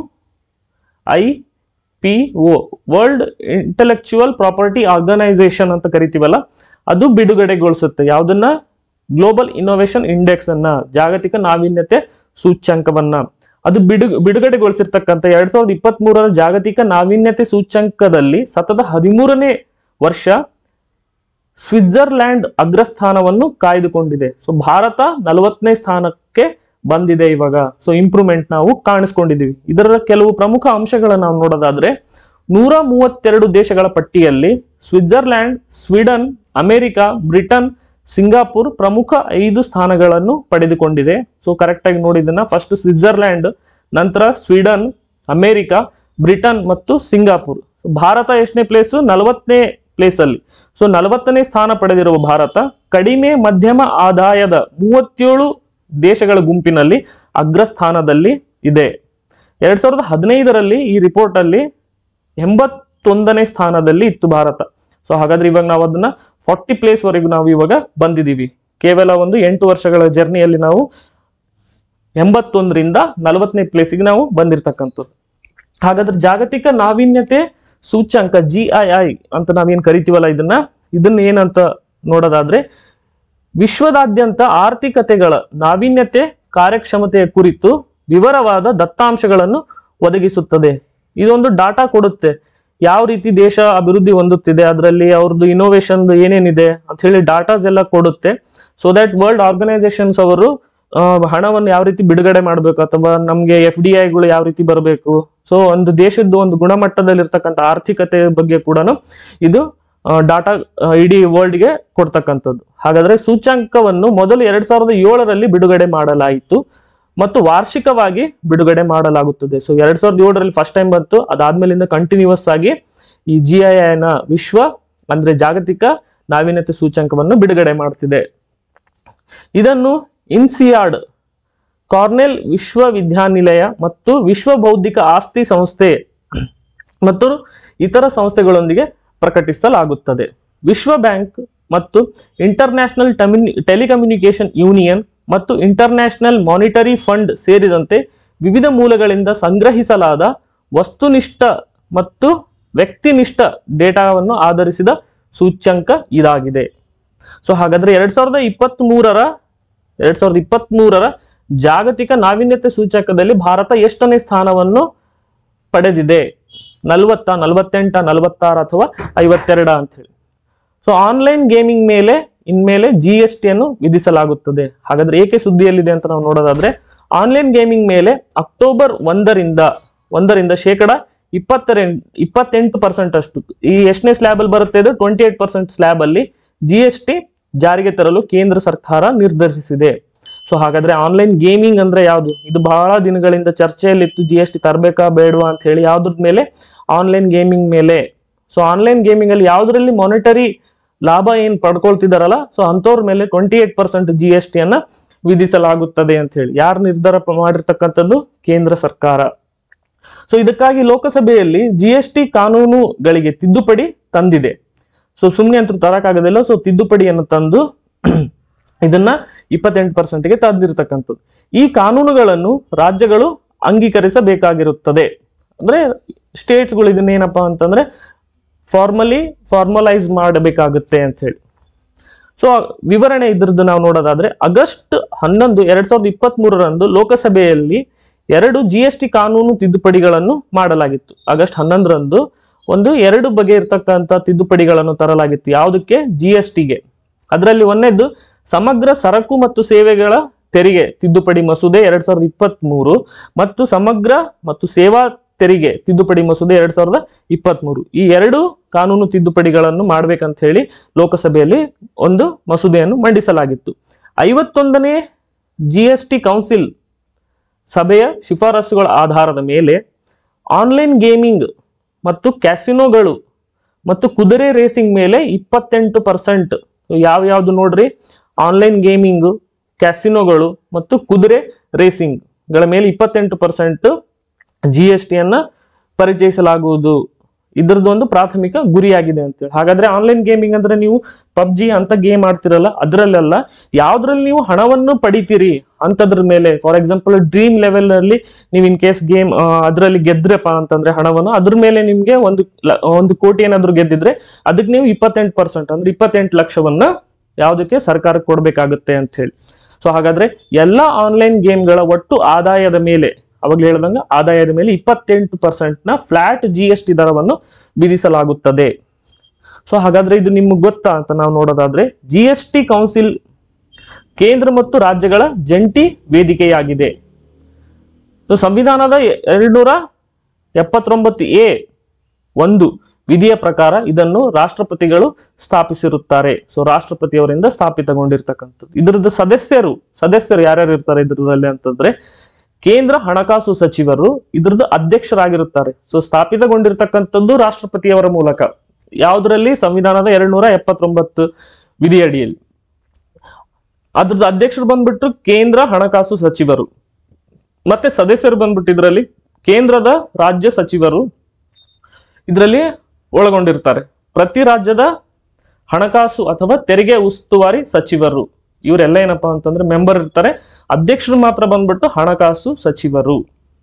A: I P O world intellectual property organisation ಅಂತ ಕರಿತೀವಲ್ಲ ಅದು ಬಿಡುಗಡೆಗೊಳಿಸುತ್ತೆ ಯಾವುದನ್ನ ಗ್ಲೋಬಲ್ ಇನ್ನೋವೇಷನ್ ಇಂಡೆಕ್ಸ್ ಅನ್ನ ಜಾಗತಿಕ ನಾವೀನ್ಯತೆ ಸೂಚ್ಯಂಕವನ್ನ ಅದು ಬಿಡು ಬಿಡುಗಡೆಗೊಳಿಸಿರ್ತಕ್ಕಂಥ ಎರಡ್ ಸಾವಿರದ ಇಪ್ಪತ್ತ್ ಮೂರರ ಜಾಗತಿಕ ನಾವೀನ್ಯತೆ ಸೂಚ್ಯಂಕದಲ್ಲಿ ಸತತ ಹದಿಮೂರನೇ ವರ್ಷ ಸ್ವಿಟ್ಜರ್ಲ್ಯಾಂಡ್ ಅಗ್ರಸ್ಥಾನವನ್ನು ಕಾಯ್ದುಕೊಂಡಿದೆ ಸೊ ಭಾರತ ನಲವತ್ತನೇ ಸ್ಥಾನಕ್ಕೆ ಬಂದಿದೆ ಇವಾಗ ಸೊ ಇಂಪ್ರೂವ್ಮೆಂಟ್ ನಾವು ಕಾಣಿಸ್ಕೊಂಡಿದೀವಿ ಇದರ ಕೆಲವು ಪ್ರಮುಖ ಅಂಶಗಳನ್ನು ನಾವು ನೋಡೋದಾದ್ರೆ ನೂರ ಮೂವತ್ತೆರಡು ದೇಶಗಳ ಪಟ್ಟಿಯಲ್ಲಿ Switzerland Sweden America Britain Singapore ಪ್ರಮುಖ ಐದು ಸ್ಥಾನಗಳನ್ನು ಪಡೆದುಕೊಂಡಿದೆ ಸೊ ಕರೆಕ್ಟಾಗಿ ನೋಡಿದ್ದನ್ನ ಫಸ್ಟ್ ಸ್ವಿಟ್ಜರ್ಲ್ಯಾಂಡ್ ನಂತರ ಸ್ವೀಡನ್ ಅಮೆರಿಕ ಬ್ರಿಟನ್ ಮತ್ತು ಸಿಂಗಾಪುರ್ ಭಾರತ ಎಷ್ಟನೇ ಪ್ಲೇಸು ನಲವತ್ತನೇ ಪ್ಲೇಸ್ ಅಲ್ಲಿ ಸೊ ನಲವತ್ತನೇ ಸ್ಥಾನ ಪಡೆದಿರುವ ಭಾರತ ಕಡಿಮೆ ಮಧ್ಯಮ ಆದಾಯದ ಮೂವತ್ತೇಳು ದೇಶಗಳ ಗುಂಪಿನಲ್ಲಿ ಅಗ್ರಸ್ಥಾನದಲ್ಲಿ ಇದೆ ಎರಡ್ ಸಾವಿರದ ಹದಿನೈದರಲ್ಲಿ ಈ ರಿಪೋರ್ಟ್ ಅಲ್ಲಿ ಎಂಬತ್ತೊಂದನೇ ಸ್ಥಾನದಲ್ಲಿ ಇತ್ತು ಭಾರತ ಸೊ ಹಾಗಾದ್ರೆ ಇವಾಗ ನಾವು ಅದನ್ನ ಫಾರ್ಟಿ ಪ್ಲೇಸ್ ವರೆಗೂ ನಾವು ಇವಾಗ ಬಂದಿದ್ದೀವಿ ಕೇವಲ ಒಂದು ಎಂಟು ವರ್ಷಗಳ ಜರ್ನಿಯಲ್ಲಿ ನಾವು ಎಂಬತ್ತೊಂದರಿಂದ ನಲವತ್ತನೇ ಪ್ಲೇಸಿಗೆ ನಾವು ಬಂದಿರತಕ್ಕಂಥದ್ದು ಹಾಗಾದ್ರೆ ಜಾಗತಿಕ ನಾವೀನ್ಯತೆ ಸೂಚ್ಯಂಕ ಜಿ ಐ ಐ ಅಂತ ನಾವೇನ್ ಕರಿತೀವಲ್ಲ ಇದನ್ನ ಇದನ್ನ ಏನಂತ ನೋಡೋದಾದ್ರೆ ವಿಶ್ವದಾದ್ಯಂತ ಆರ್ಥಿಕತೆಗಳ ನಾವೀನ್ಯತೆ ಕಾರ್ಯಕ್ಷಮತೆಯ ಕುರಿತು ವಿವರವಾದ ದತ್ತಾಂಶಗಳನ್ನು ಒದಗಿಸುತ್ತದೆ ಇದೊಂದು ಡಾಟಾ ಕೊಡುತ್ತೆ ಯಾವ ರೀತಿ ದೇಶ ಅಭಿವೃದ್ಧಿ ಹೊಂದುತ್ತಿದೆ ಅದರಲ್ಲಿ ಅವ್ರದ್ದು ಇನೋವೇಷನ್ ಏನೇನಿದೆ ಅಂತ ಹೇಳಿ ಡಾಟಾಸ್ ಎಲ್ಲ ಕೊಡುತ್ತೆ ಸೊ ದಟ್ ವರ್ಲ್ಡ್ ಆರ್ಗನೈಸೇಷನ್ಸ್ ಅವರು ಆ, ಹಣವನ್ನು ಯಾವ ರೀತಿ ಬಿಡುಗಡೆ ಮಾಡಬೇಕು ಅಥವಾ ನಮಗೆ ಎಫ್ ಡಿ ಐಗಳು ಯಾವ ರೀತಿ ಬರಬೇಕು ಸೊ ಒಂದು ದೇಶದ ಒಂದು ಗುಣಮಟ್ಟದಲ್ಲಿರ್ತಕ್ಕಂಥ ಆರ್ಥಿಕತೆ ಬಗ್ಗೆ ಕೂಡ ಇದು ಡಾಟಾ ಇಡೀ ವರ್ಲ್ಡ್ಗೆ ಕೊಡ್ತಕ್ಕಂಥದ್ದು ಹಾಗಾದ್ರೆ ಸೂಚ್ಯಂಕವನ್ನು ಮೊದಲು ಎರಡ್ ಸಾವಿರದ ಏಳರಲ್ಲಿ ಬಿಡುಗಡೆ ಮಾಡಲಾಯಿತು ಮತ್ತು ವಾರ್ಷಿಕವಾಗಿ ಬಿಡುಗಡೆ ಮಾಡಲಾಗುತ್ತದೆ ಸೊ ಎರಡ್ ಸಾವಿರದ ಏಳರಲ್ಲಿ ಫಸ್ಟ್ ಟೈಮ್ ಬಂತು ಅದಾದ್ಮೇಲಿಂದ ಕಂಟಿನ್ಯೂಸ್ ಆಗಿ ಈ ಜಿ ಐ ನ ವಿಶ್ವ ಅಂದ್ರೆ ಜಾಗತಿಕ ನಾವೀನ್ಯತೆ ಸೂಚ್ಯಂಕವನ್ನು ಬಿಡುಗಡೆ ಮಾಡ್ತಿದೆ ಇದನ್ನು ಇನ್ಸಿಯಾಡ್ ಕಾರ್ನೆಲ್ ವಿಶ್ವವಿದ್ಯಾನಿಲಯ ಮತ್ತು ವಿಶ್ವ ಬೌದ್ಧಿಕ ಆಸ್ತಿ ಸಂಸ್ಥೆ ಮತ್ತು ಇತರ ಸಂಸ್ಥೆಗಳೊಂದಿಗೆ ಪ್ರಕಟಿಸಲಾಗುತ್ತದೆ ವಿಶ್ವ ಬ್ಯಾಂಕ್ ಮತ್ತು ಇಂಟರ್ನ್ಯಾಷನಲ್ ಟಮ್ಯುನಿ ಟೆಲಿಕಮ್ಯುನಿಕೇಶನ್ ಯೂನಿಯನ್ ಮತ್ತು ಇಂಟರ್ನ್ಯಾಷನಲ್ ಮಾನಿಟರಿ ಫಂಡ್ ಸೇರಿದಂತೆ ವಿವಿಧ ಮೂಲಗಳಿಂದ ಸಂಗ್ರಹಿಸಲಾದ ವಸ್ತುನಿಷ್ಠ ಮತ್ತು ವ್ಯಕ್ತಿನಿಷ್ಠ ಡೇಟಾವನ್ನು ಆಧರಿಸಿದ ಸೂಚ್ಯಂಕ ಇದಾಗಿದೆ ಸೊ ಹಾಗಾದ್ರೆ ಎರಡ್ ಸಾವಿರದ ಇಪ್ಪತ್ತ್ ಮೂರರ ಎರಡ್ ಸಾವಿರದ ಇಪ್ಪತ್ತ್ ಮೂರರ ಜಾಗತಿಕ ನಾವೀನ್ಯತೆ ಸೂಚಕದಲ್ಲಿ ಭಾರತ ಎಷ್ಟನೇ ಸ್ಥಾನವನ್ನು ಪಡೆದಿದೆ ನಲವತ್ತ ನಲವತ್ತೆಂಟ ನಲವತ್ತಾರು ಅಥವಾ ಐವತ್ತೆರಡ ಅಂತ ಹೇಳಿ ಸೊ ಆನ್ಲೈನ್ ಗೇಮಿಂಗ್ ಮೇಲೆ ಇನ್ಮೇಲೆ ಜಿ ಎಸ್ ಟಿಯನ್ನು ವಿಧಿಸಲಾಗುತ್ತದೆ ಹಾಗಾದ್ರೆ ಏಕೆ ಸುದ್ದಿಯಲ್ಲಿದೆ ಅಂತ ನಾವು ನೋಡೋದಾದ್ರೆ ಆನ್ಲೈನ್ ಗೇಮಿಂಗ್ ಮೇಲೆ ಅಕ್ಟೋಬರ್ ಒಂದರಿಂದ ಒಂದರಿಂದ ಶೇಕಡ ಇಪ್ಪತ್ತೆರಡು ಇಪ್ಪತ್ತೆಂಟು ಪರ್ಸೆಂಟ್ ಅಷ್ಟು ಈ ಎಷ್ಟನೇ ಸ್ಲ್ಯಾಬ್ ಅಲ್ಲಿ ಬರುತ್ತೆ ಇದು ಟ್ವೆಂಟಿ ಏಟ್ ಪರ್ಸೆಂಟ್ ಸ್ಲ್ಯಾಬ್ ಅಲ್ಲಿ ಜಿ ಎಸ್ ಟಿ ಜಾರಿಗೆ ತರಲು ಕೇಂದ್ರ ಸರ್ಕಾರ ನಿರ್ಧರಿಸಿದೆ ಸೊ ಹಾಗಾದ್ರೆ ಆನ್ಲೈನ್ ಗೇಮಿಂಗ್ ಅಂದ್ರೆ ಯಾವುದು ಇದು ಬಹಳ ದಿನಗಳಿಂದ ಚರ್ಚೆಯಲ್ಲಿತ್ತು ಜಿ ಎಸ್ ಟಿ ತರಬೇಕಾ ಬೇಡವಾ ಅಂತ ಹೇಳಿ ಯಾವ್ದ್ರ ಮೇಲೆ ಆನ್ಲೈನ್ ಗೇಮಿಂಗ್ ಮೇಲೆ ಸೊ ಆನ್ಲೈನ್ ಗೇಮಿಂಗ್ ಅಲ್ಲಿ ಯಾವ್ದ್ರಲ್ಲಿ ಮಾನಿಟರಿ ಲಾಭ ಏನ್ ಪಡ್ಕೊಳ್ತಿದಾರಲ್ಲ ಸೊ ಅಂಥವ್ರ ಮೇಲೆ twenty eight percent G S ಟಿಯನ್ನ ವಿಧಿಸಲಾಗುತ್ತದೆ ಅಂತ ಹೇಳಿ ಯಾರು ನಿರ್ಧಾರ ಪ- ಮಾಡಿರ್ತಕ್ಕಂಥದ್ದು ಕೇಂದ್ರ ಸರ್ಕಾರ ಸೊ ಇದಕ್ಕಾಗಿ ಲೋಕಸಭೆಯಲ್ಲಿ ಜಿ ಎಸ್ ಟಿ ಕಾನೂನುಗಳಿಗೆ ತಿದ್ದುಪಡಿ ತಂದಿದೆ ಸೊ ಸುಮ್ಮನೆ ಅಂತೂ ತರಕ್ಕಾಗೋದಿಲ್ಲ ಸೊ ತಿದ್ದುಪಡಿಯನ್ನು ತಂದು ಇದನ್ನ ಇಪ್ಪತ್ತೆಂಟು ಪರ್ಸೆಂಟ್ಗೆ ತಂದಿರತಕ್ಕಂಥದ್ದು ಈ ಕಾನೂನುಗಳನ್ನು ರಾಜ್ಯಗಳು ಅಂಗೀಕರಿಸಬೇಕಾಗಿರುತ್ತದೆ ಅಂದ್ರೆ ಸ್ಟೇಟ್ಸ್ಗಳು ಇದನ್ನೇನಪ್ಪ ಅಂತಂದ್ರೆ ಫಾರ್ಮಲಿ ಫಾರ್ಮಲೈಸ್ ಮಾಡಬೇಕಾಗುತ್ತೆ ಅಂತ ಹೇಳಿ ಸೊ ವಿವರಣೆ ಇದ್ರದ್ದು ನಾವು ನೋಡೋದಾದ್ರೆ ಆಗಸ್ಟ್ ಹನ್ನೊಂದು ಎರಡ್ ಸಾವಿರದ ಇಪ್ಪತ್ತ್ ಮೂರರಂದು ಲೋಕಸಭೆಯಲ್ಲಿ ಎರಡು ಜಿ ಎಸ್ ಟಿ ಕಾನೂನು ತಿದ್ದುಪಡಿಗಳನ್ನು ಮಾಡಲಾಗಿತ್ತು ಆಗಸ್ಟ್ ಹನ್ನೊಂದರಂದು ಒಂದು ಎರಡು ಬಗೆ ಇರ್ತಕ್ಕಂಥ ತಿದ್ದುಪಡಿಗಳನ್ನು ತರಲಾಗಿತ್ತು ಯಾವುದಕ್ಕೆ ಜಿ ಎಸ್ ಟಿಗೆ ಅದರಲ್ಲಿ ಒಂದನೇದು ಸಮಗ್ರ ಸರಕು ಮತ್ತು ಸೇವೆಗಳ ತೆರಿಗೆ ತಿದ್ದುಪಡಿ ಮಸೂದೆ ಎರಡ್ ಸಾವಿರದ ಇಪ್ಪತ್ತ್ ಮೂರು ಮತ್ತು ಸಮಗ್ರ ಮತ್ತು ಸೇವಾ ತೆರಿಗೆ ತಿದ್ದುಪಡಿ ಮಸೂದೆ ಎರಡ್ ಸಾವಿರದ ಇಪ್ಪತ್ತ್ ಮೂರು ಈ ಎರಡು ಕಾನೂನು ತಿದ್ದುಪಡಿಗಳನ್ನು ಮಾಡ್ಬೇಕಂತ ಹೇಳಿ ಲೋಕಸಭೆಯಲ್ಲಿ ಒಂದು ಮಸೂದೆಯನ್ನು ಮಂಡಿಸಲಾಗಿತ್ತು ಐವತ್ತೊಂದನೇ ಜಿ ಎಸ್ ಟಿ ಕೌನ್ಸಿಲ್ ಸಭೆಯ ಶಿಫಾರಸುಗಳ ಆಧಾರದ ಮೇಲೆ ಆನ್ಲೈನ್ ಗೇಮಿಂಗ್ ಮತ್ತು ಕ್ಯಾಸಿನೋಗಳು ಮತ್ತು ಕುದುರೆ ರೇಸಿಂಗ್ ಮೇಲೆ ಇಪ್ಪತ್ತೆಂಟು ಪರ್ಸೆಂಟ್ ಯಾವ್ಯಾವ್ದು ನೋಡ್ರಿ ಆನ್ಲೈನ್ ಗೇಮಿಂಗು ಕ್ಯಾಸಿನೋಗಳು ಮತ್ತು ಕುದುರೆ ರೇಸಿಂಗ್ಗಳ ಮೇಲೆ ಇಪ್ಪತ್ತೆಂಟು ಪರ್ಸೆಂಟ್ ಜಿ ಎಸ್ ಟಿಯನ್ನು ಪರಿಚಯಿಸಲಾಗುವುದು ಇದ್ರದ್ದು ಒಂದು ಪ್ರಾಥಮಿಕ ಗುರಿಯಾಗಿದೆ ಅಂತೇಳಿ ಹಾಗಾದ್ರೆ ಆನ್ಲೈನ್ ಗೇಮಿಂಗ್ ಅಂದ್ರೆ ನೀವು ಪಬ್ಜಿ ಅಂತ ಗೇಮ್ ಆಡ್ತಿರಲ್ಲ ಅದರಲ್ಲೆಲ್ಲ ಯಾವ್ದ್ರಲ್ಲಿ ನೀವು ಹಣವನ್ನು ಪಡಿತೀರಿ ಅಂತದ್ರ ಮೇಲೆ ಫಾರ್ ಎಕ್ಸಾಂಪಲ್ ಡ್ರೀಮ್ ಲೆವೆಲ್ ಅಲ್ಲಿ ನೀವು ಇನ್ ಕೇಸ್ ಗೇಮ್ ಅದರಲ್ಲಿ ಗೆದ್ರಪ್ಪ ಅಂತಂದ್ರೆ ಹಣವನ್ನು ಅದ್ರ ಮೇಲೆ ನಿಮ್ಗೆ ಒಂದು ಲ- ಒಂದು ಕೋಟಿ ಏನಾದ್ರು ಗೆದ್ದಿದ್ರೆ ಅದಕ್ಕೆ ನೀವು ಇಪ್ಪತ್ತೆಂಟು ಪರ್ಸೆಂಟ್ ಅಂದ್ರೆ ಇಪ್ಪತ್ತೆಂಟು ಲಕ್ಷವನ್ನ ಯಾವುದಕ್ಕೆ ಸರ್ಕಾರಕ್ಕೆ ಕೊಡಬೇಕಾಗುತ್ತೆ ಅಂತ ಹೇಳಿ ಸೊ ಹಾಗಾದ್ರೆ ಎಲ್ಲ ಆನ್ಲೈನ್ ಗೇಮ್ಗಳ ಒಟ್ಟು ಆದಾಯದ ಮೇಲೆ ಅವಾಗಲೇ ಹೇಳ್ದಂಗೆ ಆದಾಯದ ಮೇಲೆ ಇಪ್ಪತ್ತೆಂಟು ಪರ್ಸೆಂಟ್ನ ಫ್ಲಾಟ್ ಜಿ ಎಸ್ ಟಿ ದರವನ್ನು ವಿಧಿಸಲಾಗುತ್ತದೆ ಸೊ ಹಾಗಾದ್ರೆ ಇದು ನಿಮ್ಗೆ ಗೊತ್ತಾ ಅಂತ ನಾವು ನೋಡೋದಾದ್ರೆ ಜಿ ಎಸ್ ಟಿ ಕೌನ್ಸಿಲ್ ಕೇಂದ್ರ ಮತ್ತು ರಾಜ್ಯಗಳ ಜಂಟಿ ವೇದಿಕೆಯಾಗಿದೆ ಸೊ ಸಂವಿಧಾನದ ಎರಡ್ನೂರ ಎಪ್ಪತ್ತೊಂಬತ್ತು ಎ ಒಂದು ವಿಧಿಯ ಪ್ರಕಾರ ಇದನ್ನು ರಾಷ್ಟ್ರಪತಿಗಳು ಸ್ಥಾಪಿಸಿರುತ್ತಾರೆ ಸೊ ರಾಷ್ಟ್ರಪತಿಯವರಿಂದ ಸ್ಥಾಪಿತಗೊಂಡಿರ್ತಕ್ಕಂಥದ್ದು ಇದರದ್ದು ಸದಸ್ಯರು ಸದಸ್ಯರು ಯಾರ್ಯಾರು ಇರ್ತಾರೆ ಇದ್ರದಲ್ಲಿ ಅಂತಂದ್ರೆ ಕೇಂದ್ರ ಹಣಕಾಸು ಸಚಿವರು ಇದ್ರದ್ದು ಅಧ್ಯಕ್ಷರಾಗಿರುತ್ತಾರೆ ಸೊ ಸ್ಥಾಪಿತಗೊಂಡಿರ್ತಕ್ಕಂಥದ್ದು ರಾಷ್ಟ್ರಪತಿಯವರ ಮೂಲಕ ಯಾವುದರಲ್ಲಿ ಸಂವಿಧಾನದ ಎರಡ್ನೂರ ಎಪ್ಪತ್ತೊಂಬತ್ತು ವಿಧಿಯಡಿಯಲ್ಲಿ ಅದ್ರದ್ದು ಅಧ್ಯಕ್ಷರು ಬಂದ್ಬಿಟ್ಟು ಕೇಂದ್ರ ಹಣಕಾಸು ಸಚಿವರು ಮತ್ತೆ ಸದಸ್ಯರು ಬಂದ್ಬಿಟ್ಟು ಇದರಲ್ಲಿ ಕೇಂದ್ರದ ರಾಜ್ಯ ಸಚಿವರು ಇದರಲ್ಲಿ ಒಳಗೊಂಡಿರ್ತಾರೆ ಪ್ರತಿ ರಾಜ್ಯದ ಹಣಕಾಸು ಅಥವಾ ತೆರಿಗೆ ಉಸ್ತುವಾರಿ ಸಚಿವರು ಇವರೆಲ್ಲ ಏನಪ್ಪಾ ಅಂತಂದ್ರೆ ಮೆಂಬರ್ ಇರ್ತಾರೆ ಅಧ್ಯಕ್ಷರು ಮಾತ್ರ ಬಂದ್ಬಿಟ್ಟು ಹಣಕಾಸು ಸಚಿವರು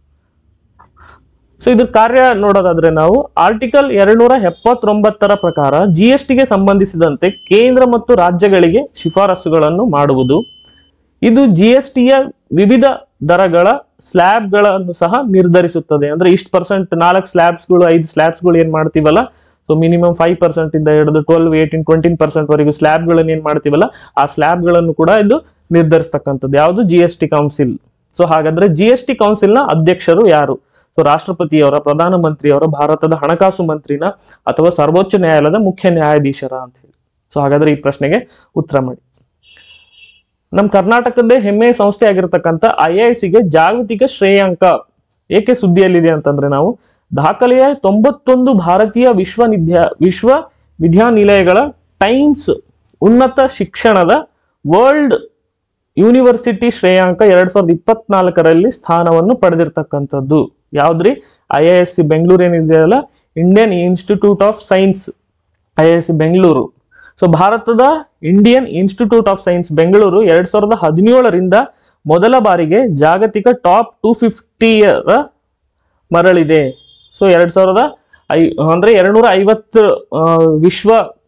A: ಸೊ ಇದ್ರ ಕಾರ್ಯ ನೋಡೋದಾದ್ರೆ ನಾವು ಆರ್ಟಿಕಲ್ ಎರಡ್ನೂರ ಎಪ್ಪತ್ತೊಂಬತ್ತರ ಪ್ರಕಾರ ಜಿ ಎಸ್ ಟಿಗೆ ಸಂಬಂಧಿಸಿದಂತೆ ಕೇಂದ್ರ ಮತ್ತು ರಾಜ್ಯಗಳಿಗೆ ಶಿಫಾರಸುಗಳನ್ನು ಮಾಡುವುದು ಇದು ಜಿ ಎಸ್ ಟಿಯ ವಿವಿಧ ದರಗಳ ಸ್ಲ್ಯಾಬ್ಗಳನ್ನು ಸಹ ನಿರ್ಧರಿಸುತ್ತದೆ ಅಂದ್ರೆ ಇಷ್ಟು ಪರ್ಸೆಂಟ್ ನಾಲ್ಕು ಸ್ಲ್ಯಾಬ್ಸ್ಗಳು ಐದು ಸ್ಲ್ಯಾಬ್ಸ್ಗಳು ಏನ್ ಮಾಡ್ತೀವಲ್ಲ ಸೊ ಮಿನಿಮಮ್ ಫೈವ್ ಪರ್ಸೆಂಟ್ ಇಂದ ಹಿಡಿದು ಟ್ವೆಲ್ವ್ ಏಯ್ಟೀನ್ ಟ್ವೆಂಟೀನ್ ಪರ್ಸೆಂಟ್ ವರೆಗೂ ಸ್ಲ್ಯಾಬ್ಗಳನ್ನು ಏನ್ ಮಾಡ್ತೀವಲ್ಲ ಆ ಸ್ಲ್ಯಾಬ್ಗಳನ್ನು ಕೂಡ ಇದು ನಿರ್ಧರಿಸ್ತಕ್ಕಂಥದ್ದು ಯಾವುದು G S T council so ಹಾಗಾದ್ರೆ ಜಿ ಎಸ್ ಟಿ ಕೌನ್ಸಿಲ್ನ ಅಧ್ಯಕ್ಷರು ಯಾರು ಸೊ ರಾಷ್ಟ್ರಪತಿಯವರ ಪ್ರಧಾನಮಂತ್ರಿಯವರ ಭಾರತದ ಹಣಕಾಸು ಮಂತ್ರಿನ ಅಥವಾ ಸರ್ವೋಚ್ಚ ನ್ಯಾಯಾಲಯದ ಮುಖ್ಯ ನ್ಯಾಯಾಧೀಶರ ಅಂತ ಹೇಳಿ ಸೊ ಹಾಗಾದ್ರೆ ಈ ಪ್ರಶ್ನೆಗೆ ಉತ್ತರ ಮಾಡಿ ನಮ್ಮ ಕರ್ನಾಟಕದ್ದೇ ಹೆಮ್ಮೆಯ ಸಂಸ್ಥೆ ಆಗಿರತಕ್ಕಂಥ ಐ ಐ ಸಿಗೆ ಜಾಗತಿಕ ಶ್ರೇಯಾಂಕ ಏಕೆ ಸುದ್ದಿಯಲ್ಲಿದೆ ಅಂತಂದ್ರೆ ನಾವು ದಾಖಲೆಯ ತೊಂಬತ್ತೊಂದು ಭಾರತೀಯ ವಿಶ್ವನಿದ್ಯಾ ವಿಶ್ವ ವಿದ್ಯಾನಿಲಯಗಳ ಟೈಮ್ಸ್ ಉನ್ನತ ಶಿಕ್ಷಣದ ವರ್ಲ್ಡ್ ಯೂನಿವರ್ಸಿಟಿ ಶ್ರೇಯಾಂಕ ಎರಡ್ ಸಾವಿರದ ಇಪ್ಪತ್ನಾಲ್ಕರಲ್ಲಿ ಸ್ಥಾನವನ್ನು ಪಡೆದಿರ್ತಕ್ಕಂಥದ್ದು ಯಾವ್ದ್ರಿ I I S C Bengaluru ಏನಿದೆಯಲ್ಲ Indian institute of science I I S C Bengaluru so ಭಾರತದ Indian institute of science Bengaluru ಎರಡ್ ಸಾವಿರದ ಹದಿನೇಳರಿಂದ ಮೊದಲ ಬಾರಿಗೆ ಜಾಗತಿಕ ಟಾಪ್ ಟೂ ಫಿಫ್ಟಿಯರ ಮರಳಿದೆ ಸೊ ಎರಡ್ ಸಾವಿರದ ಐ ಅಂದ್ರೆ ಎರಡ್ನೂರ ಐವತ್ತು ಆ, ವಿಶ್ವ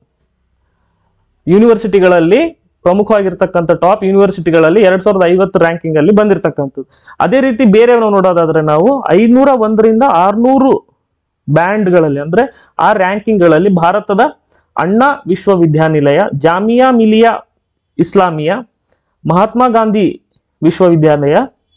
A: ಯೂನಿವರ್ಸಿಟಿಗಳಲ್ಲಿ ಪ್ರಮುಖವಾಗಿರ್ತಕ್ಕಂಥ ಟಾಪ್ ಯೂನಿವರ್ಸಿಟಿಗಳಲ್ಲಿ ಎರಡ್ ಸಾವಿರದ ಐವತ್ತು ರ್ಯಾಂಕಿಂಗ್ ಅಲ್ಲಿ ಬಂದಿರತಕ್ಕಂಥದ್ದು ಅದೇ ರೀತಿ ಬೇರೆ ನಾವು ನೋಡೋದಾದ್ರೆ ನಾವು ಐನೂರ ಒಂದರಿಂದ ಆರ್ನೂರು ಬ್ಯಾಂಡ್ಗಳಲ್ಲಿ ಅಂದ್ರೆ ಆ ರ್ಯಾಂಕಿಂಗ್ಗಳಲ್ಲಿ ಭಾರತದ ಅಣ್ಣಾ ವಿಶ್ವವಿದ್ಯಾನಿಲಯ ಜಾಮಿಯಾ ಮಿಲಿಯಾ ಇಸ್ಲಾಮಿಯಾ ಮಹಾತ್ಮ ಗಾಂಧಿ ವಿಶ್ವವಿದ್ಯಾಲಯ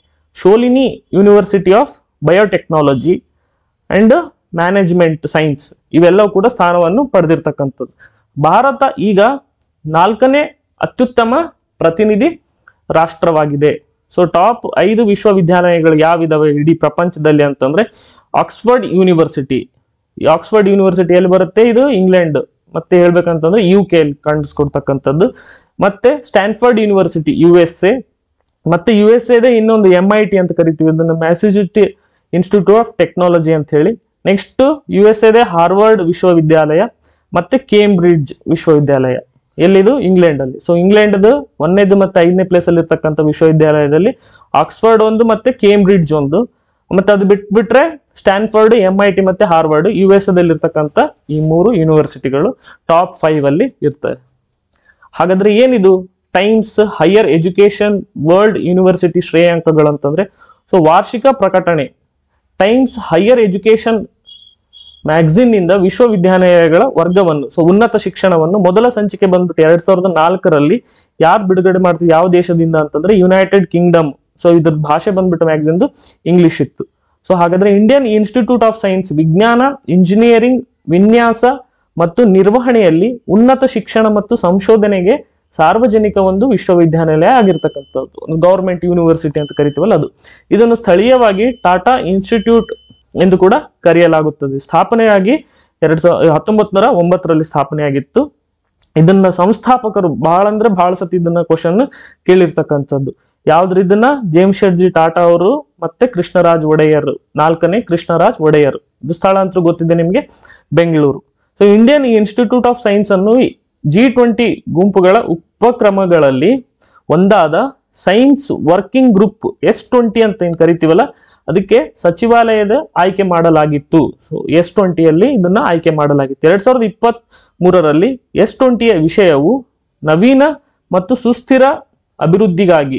A: Shoolini university of biotechnology and management science ಇವೆಲ್ಲವೂ ಕೂಡ ಸ್ಥಾನವನ್ನು ಪಡೆದಿರ್ತಕ್ಕಂಥದ್ದು ಭಾರತ ಈಗ ನಾಲ್ಕನೇ ಅತ್ಯುತ್ತಮ ಪ್ರತಿನಿಧಿ ರಾಷ್ಟ್ರವಾಗಿದೆ ಸೊ ಟಾಪ್ ಐದು ವಿಶ್ವವಿದ್ಯಾಲಯಗಳು ಯಾವಿದಾವೆ ಇಡೀ ಪ್ರಪಂಚದಲ್ಲಿ ಅಂತಂದ್ರೆ ಆಕ್ಸ್ಫರ್ಡ್ ಯೂನಿವರ್ಸಿಟಿ ಈ ಆಕ್ಸ್ಫರ್ಡ್ ಯೂನಿವರ್ಸಿಟಿ ಎಲ್ಲಿ ಬರುತ್ತೆ ಇದು ಇಂಗ್ಲೆಂಡ್ ಮತ್ತೆ ಹೇಳ್ಬೇಕಂತಂದ್ರೆ ಯು ಕೆ ಕಾಣಿಸ್ಕೊಡ್ತಕ್ಕಂಥದ್ದು ಮತ್ತೆ Stanford university U S A ಮತ್ತೆ ಯು ಎಸ್ ಎದೆ ಇನ್ನೊಂದು ಎಂ ಐ ಟಿ ಅಂತ ಕರಿತೀವಿ ಅದನ್ನು ಮ್ಯಾಸಚೂಟಿ ಇನ್ಸ್ಟಿಟ್ಯೂಟ್ ಆಫ್ ಟೆಕ್ನಾಲಜಿ ಅಂತ ಹೇಳಿ ನೆಕ್ಸ್ಟ್ ಯು ಎಸ್ ಎದೆ ಹಾರ್ವರ್ಡ್ ವಿಶ್ವವಿದ್ಯಾಲಯ ಮತ್ತೆ ಕೇಂಬ್ರಿಡ್ಜ್ ವಿಶ್ವವಿದ್ಯಾಲಯ ಎಲ್ಲಿದು ಇಂಗ್ಲೆಂಡ್ ಅಲ್ಲಿ ಸೊ ಇಂಗ್ಲೆಂಡ್ದು ಒಂದನೇದು ಮತ್ತೆ ಐದನೇ ಪ್ಲೇಸ್ ಅಲ್ಲಿ ಇರ್ತಕ್ಕಂಥ ವಿಶ್ವವಿದ್ಯಾಲಯದಲ್ಲಿ ಆಕ್ಸ್ಫರ್ಡ್ ಒಂದು ಮತ್ತೆ ಕೇಂಬ್ರಿಡ್ಜ್ ಒಂದು ಮತ್ತೆ ಅದು ಬಿಟ್ಬಿಟ್ರೆ ಸ್ಟ್ಯಾನ್ಫರ್ಡ್ ಎಂ ಐ ಟಿ ಮತ್ತೆ ಹಾರ್ವರ್ಡ್ ಯು ಎಸ್ ಅಲ್ಲಿ ಇರ್ತಕ್ಕಂಥ ಈ ಮೂರು ಯೂನಿವರ್ಸಿಟಿಗಳು ಟಾಪ್ ಫೈವ್ ಅಲ್ಲಿ ಇರ್ತವೆ ಹಾಗಾದ್ರೆ ಏನಿದು Times higher education world university ಶ್ರೇಯಾಂಕಗಳು ಅಂತಂದ್ರೆ ಸೊ ವಾರ್ಷಿಕ ಪ್ರಕಟಣೆ ಟೈಮ್ಸ್ ಹೈಯರ್ ಎಜುಕೇಶನ್ ಮ್ಯಾಗಝಿನ್ ನಿಂದ ವಿಶ್ವವಿದ್ಯಾನಿಲಯಗಳ ವರ್ಗವನ್ನು ಸೊ ಉನ್ನತ ಶಿಕ್ಷಣವನ್ನು ಮೊದಲ ಸಂಚಿಕೆ ಬಂದ್ಬಿಟ್ಟು ಎರಡ್ ಸಾವಿರದ ನಾಲ್ಕರಲ್ಲಿ ಯಾರು ಬಿಡುಗಡೆ ಮಾಡ್ತಿದ್ರು ಯಾವ ದೇಶದಿಂದ ಅಂತಂದ್ರೆ ಯುನೈಟೆಡ್ ಕಿಂಗ್ಡಮ್ ಸೊ ಇದ್ರ ಭಾಷೆ ಬಂದ್ಬಿಟ್ಟು ಮ್ಯಾಗಝಿನ್ದು ಇಂಗ್ಲಿಷ್ ಇತ್ತು ಸೊ ಹಾಗಾದ್ರೆ ಇಂಡಿಯನ್ ಇನ್ಸ್ಟಿಟ್ಯೂಟ್ ಆಫ್ ಸೈನ್ಸ್ ವಿಜ್ಞಾನ ಇಂಜಿನಿಯರಿಂಗ್ ವಿನ್ಯಾಸ ಮತ್ತು ನಿರ್ವಹಣೆಯಲ್ಲಿ ಉನ್ನತ ಶಿಕ್ಷಣ ಮತ್ತು ಸಂಶೋಧನೆಗೆ ಸಾರ್ವಜನಿಕ ಒಂದು ವಿಶ್ವವಿದ್ಯಾನಿಲಯ ಆಗಿರ್ತಕ್ಕಂಥದ್ದು ಒಂದು ಗೌರ್ಮೆಂಟ್ ಯೂನಿವರ್ಸಿಟಿ ಅಂತ ಕರಿತೀವಲ್ಲ ಅದು ಇದನ್ನು ಸ್ಥಳೀಯವಾಗಿ ಟಾಟಾ ಇನ್ಸ್ಟಿಟ್ಯೂಟ್ ಎಂದು ಕೂಡ ಕರೆಯಲಾಗುತ್ತದೆ ಸ್ಥಾಪನೆಯಾಗಿ ಎರಡ್ ಸಾವಿರದ ಹತ್ತೊಂಬತ್ತು ನೂರ ಒಂಬತ್ತರಲ್ಲಿ ಸ್ಥಾಪನೆಯಾಗಿತ್ತು ಇದನ್ನ ಸಂಸ್ಥಾಪಕರು ಬಹಳ ಅಂದ್ರೆ ಬಹಳ ಸತಿ ಇದನ್ನ ಕ್ವಶನ್ ಕೇಳಿರ್ತಕ್ಕಂಥದ್ದು ಯಾವ್ದ್ರ ಇದನ್ನ ಜೇಮ್ಸ್ ಶೆಡ್ಜಿ ಟಾಟಾ ಅವರು ಮತ್ತೆ ಕೃಷ್ಣರಾಜ್ ಒಡೆಯರ್ ನಾಲ್ಕನೇ ಕೃಷ್ಣರಾಜ್ ಒಡೆಯರ್ ಇದು ಸ್ಥಳ ಅಂತೂ ಗೊತ್ತಿದೆ ನಿಮಗೆ Bengaluru so Indian institute of science ಅನ್ನು ಜಿ ಟ್ವೆಂಟಿ ಗುಂಪುಗಳ ಉಪಕ್ರಮಗಳಲ್ಲಿ ಒಂದಾದ science working group S twenty ಅಂತ ಏನ್ ಕರಿತೀವಲ್ಲ ಅದಕ್ಕೆ ಸಚಿವಾಲಯದ ಆಯ್ಕೆ ಮಾಡಲಾಗಿತ್ತು ಸೊ ಎಸ್ ಟ್ವೆಂಟಿಯಲ್ಲಿ ಇದನ್ನ ಆಯ್ಕೆ ಮಾಡಲಾಗಿತ್ತು ಎರಡ್ ಸಾವಿರದ ಇಪ್ಪತ್ತ್ ಮೂರರಲ್ಲಿ ಎಸ್ ಟ್ವೆಂಟಿಯ ವಿಷಯವು ನವೀನ ಮತ್ತು ಸುಸ್ಥಿರ ಅಭಿವೃದ್ಧಿಗಾಗಿ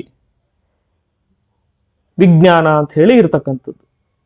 A: ವಿಜ್ಞಾನ ಅಂತ ಹೇಳಿ ಇರ್ತಕ್ಕಂಥದ್ದು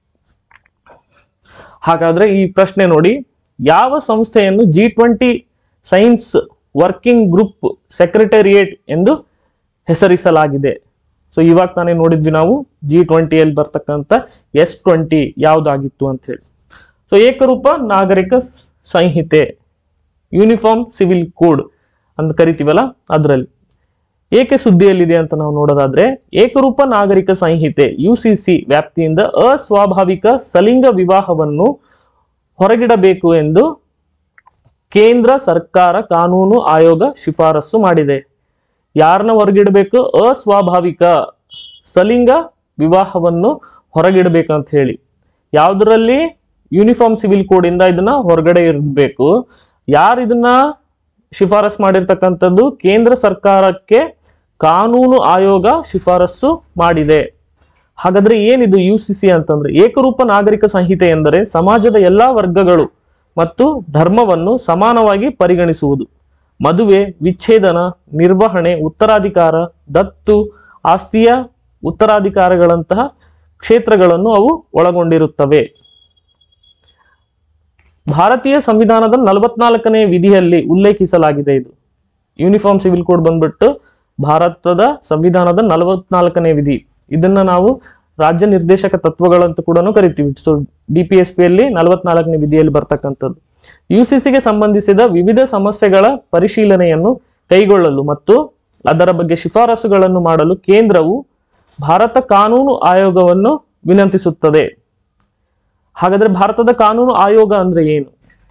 A: ಹಾಗಾದ್ರೆ ಈ ಪ್ರಶ್ನೆ ನೋಡಿ ಯಾವ ಸಂಸ್ಥೆಯನ್ನು G twenty science working group secretariat ಎಂದು ಹೆಸರಿಸಲಾಗಿದೆ ಸೊ ಇವಾಗ ತಾನೇ ನೋಡಿದ್ವಿ ನಾವು ಜಿ ಟ್ವೆಂಟಿಯಲ್ಲಿ ಬರ್ತಕ್ಕಂಥ ಎಸ್ ಟ್ವೆಂಟಿ ಯಾವ್ದಾಗಿತ್ತು ಅಂತ ಹೇಳಿ ಸೊ ಏಕರೂಪ ನಾಗರಿಕ ಸಂಹಿತೆ ಯೂನಿಫಾರ್ಮ್ ಸಿವಿಲ್ ಕೋಡ್ ಅಂತ ಕರಿತೀವಲ್ಲ ಅದರಲ್ಲಿ ಏಕೆ ಸುದ್ದಿಯಲ್ಲಿದೆ ಅಂತ ನಾವು ನೋಡೋದಾದ್ರೆ ಏಕರೂಪ ನಾಗರಿಕ ಸಂಹಿತೆ ಯು ಸಿ ಸಿ ವ್ಯಾಪ್ತಿಯಿಂದ ಅಸ್ವಾಭಾವಿಕ ಸಲಿಂಗ ವಿವಾಹವನ್ನು ಹೊರಗಿಡಬೇಕು ಎಂದು ಕೇಂದ್ರ ಸರ್ಕಾರ ಕಾನೂನು ಆಯೋಗ ಶಿಫಾರಸು ಮಾಡಿದೆ ಯಾರನ್ನ ಹೊರಗಿಡಬೇಕು ಅಸ್ವಾಭಾವಿಕ ಸಲಿಂಗ ವಿವಾಹವನ್ನು ಹೊರಗಿಡಬೇಕು ಅಂತ ಹೇಳಿ ಯಾವುದರಲ್ಲಿ ಯೂನಿಫಾರ್ಮ್ ಸಿವಿಲ್ ಕೋಡ್ ಇಂದ ಇದನ್ನ ಹೊರಗಡೆ ಇರಬೇಕು ಯಾರು ಇದನ್ನ ಶಿಫಾರಸ್ ಮಾಡಿರ್ತಕ್ಕಂಥದ್ದು ಕೇಂದ್ರ ಸರ್ಕಾರಕ್ಕೆ ಕಾನೂನು ಆಯೋಗ ಶಿಫಾರಸು ಮಾಡಿದೆ ಹಾಗಾದ್ರೆ ಏನಿದು ಯು ಸಿ ಸಿ ಅಂತಂದ್ರೆ ಏಕರೂಪ ನಾಗರಿಕ ಸಂಹಿತೆ ಎಂದರೆ ಸಮಾಜದ ಎಲ್ಲಾ ವರ್ಗಗಳು ಮತ್ತು ಧರ್ಮವನ್ನು ಸಮಾನವಾಗಿ ಪರಿಗಣಿಸುವುದು ಮದುವೆ ವಿಚ್ಛೇದನ ನಿರ್ವಹಣೆ ಉತ್ತರಾಧಿಕಾರ ದತ್ತು ಆಸ್ತಿಯ ಉತ್ತರಾಧಿಕಾರಗಳಂತಹ ಕ್ಷೇತ್ರಗಳನ್ನು ಅವು ಒಳಗೊಂಡಿರುತ್ತವೆ ಭಾರತೀಯ ಸಂವಿಧಾನದ ನಲವತ್ನಾಲ್ಕನೇ ವಿಧಿಯಲ್ಲಿ ಉಲ್ಲೇಖಿಸಲಾಗಿದೆ ಇದು ಯೂನಿಫಾರ್ಮ್ ಸಿವಿಲ್ ಕೋಡ್ ಬಂದ್ಬಿಟ್ಟು ಭಾರತದ ಸಂವಿಧಾನದ ನಲವತ್ನಾಲ್ಕನೇ ವಿಧಿ ಇದನ್ನ ನಾವು ರಾಜ್ಯ ನಿರ್ದೇಶಕ ತತ್ವಗಳಂತ ಕೂಡ ಕರಿತೀವಿ ಸೊ ಡಿ ಪಿ ಎಸ್ ಪಿಯಲ್ಲಿ ನಲವತ್ನಾಲ್ಕನೇ ವಿಧಿಯಲ್ಲಿ ಬರ್ತಕ್ಕಂಥದ್ದು ಯು ಸಿ ಸಿಗೆ ಸಂಬಂಧಿಸಿದ ವಿವಿಧ ಸಮಸ್ಯೆಗಳ ಪರಿಶೀಲನೆಯನ್ನು ಕೈಗೊಳ್ಳಲು ಮತ್ತು ಅದರ ಬಗ್ಗೆ ಶಿಫಾರಸುಗಳನ್ನು ಮಾಡಲು ಕೇಂದ್ರವು ಭಾರತ ಕಾನೂನು ಆಯೋಗವನ್ನು ವಿನಂತಿಸುತ್ತದೆ ಹಾಗಾದ್ರೆ ಭಾರತದ ಕಾನೂನು ಆಯೋಗ ಅಂದ್ರೆ ಏನು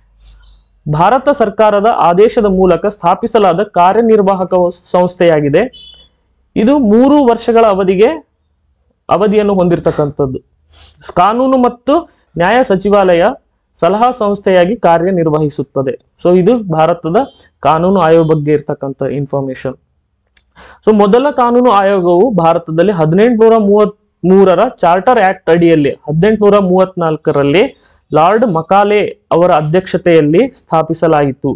A: ಭಾರತ ಸರ್ಕಾರದ ಆದೇಶದ ಮೂಲಕ ಸ್ಥಾಪಿಸಲಾದ ಕಾರ್ಯನಿರ್ವಾಹಕ ಸಂಸ್ಥೆಯಾಗಿದೆ ಇದು ಮೂರು ವರ್ಷಗಳ ಅವಧಿಗೆ ಅವಧಿಯನ್ನು ಹೊಂದಿರತಕ್ಕಂಥದ್ದು ಕಾನೂನು ಮತ್ತು ನ್ಯಾಯ ಸಚಿವಾಲಯ ಸಲಹಾ ಸಂಸ್ಥೆಯಾಗಿ ಕಾರ್ಯನಿರ್ವಹಿಸುತ್ತದೆ ಸೊ ಇದು ಭಾರತದ ಕಾನೂನು ಆಯೋಗ ಬಗ್ಗೆ ಇರ್ತಕ್ಕಂಥ ಇನ್ಫಾರ್ಮೇಶನ್ ಸೊ ಮೊದಲ ಕಾನೂನು ಆಯೋಗವು ಭಾರತದಲ್ಲಿ ಹದಿನೆಂಟುನೂರ ಮೂವತ್ತ್ ಮೂರರ ಚಾರ್ಟರ್ ಆಕ್ಟ್ ಅಡಿಯಲ್ಲಿ ಹದಿನೆಂಟುನೂರ ಮೂವತ್ನಾಲ್ಕರಲ್ಲಿ ಲಾರ್ಡ್ ಮಕಾಲೆ ಅವರ ಅಧ್ಯಕ್ಷತೆಯಲ್ಲಿ ಸ್ಥಾಪಿಸಲಾಯಿತು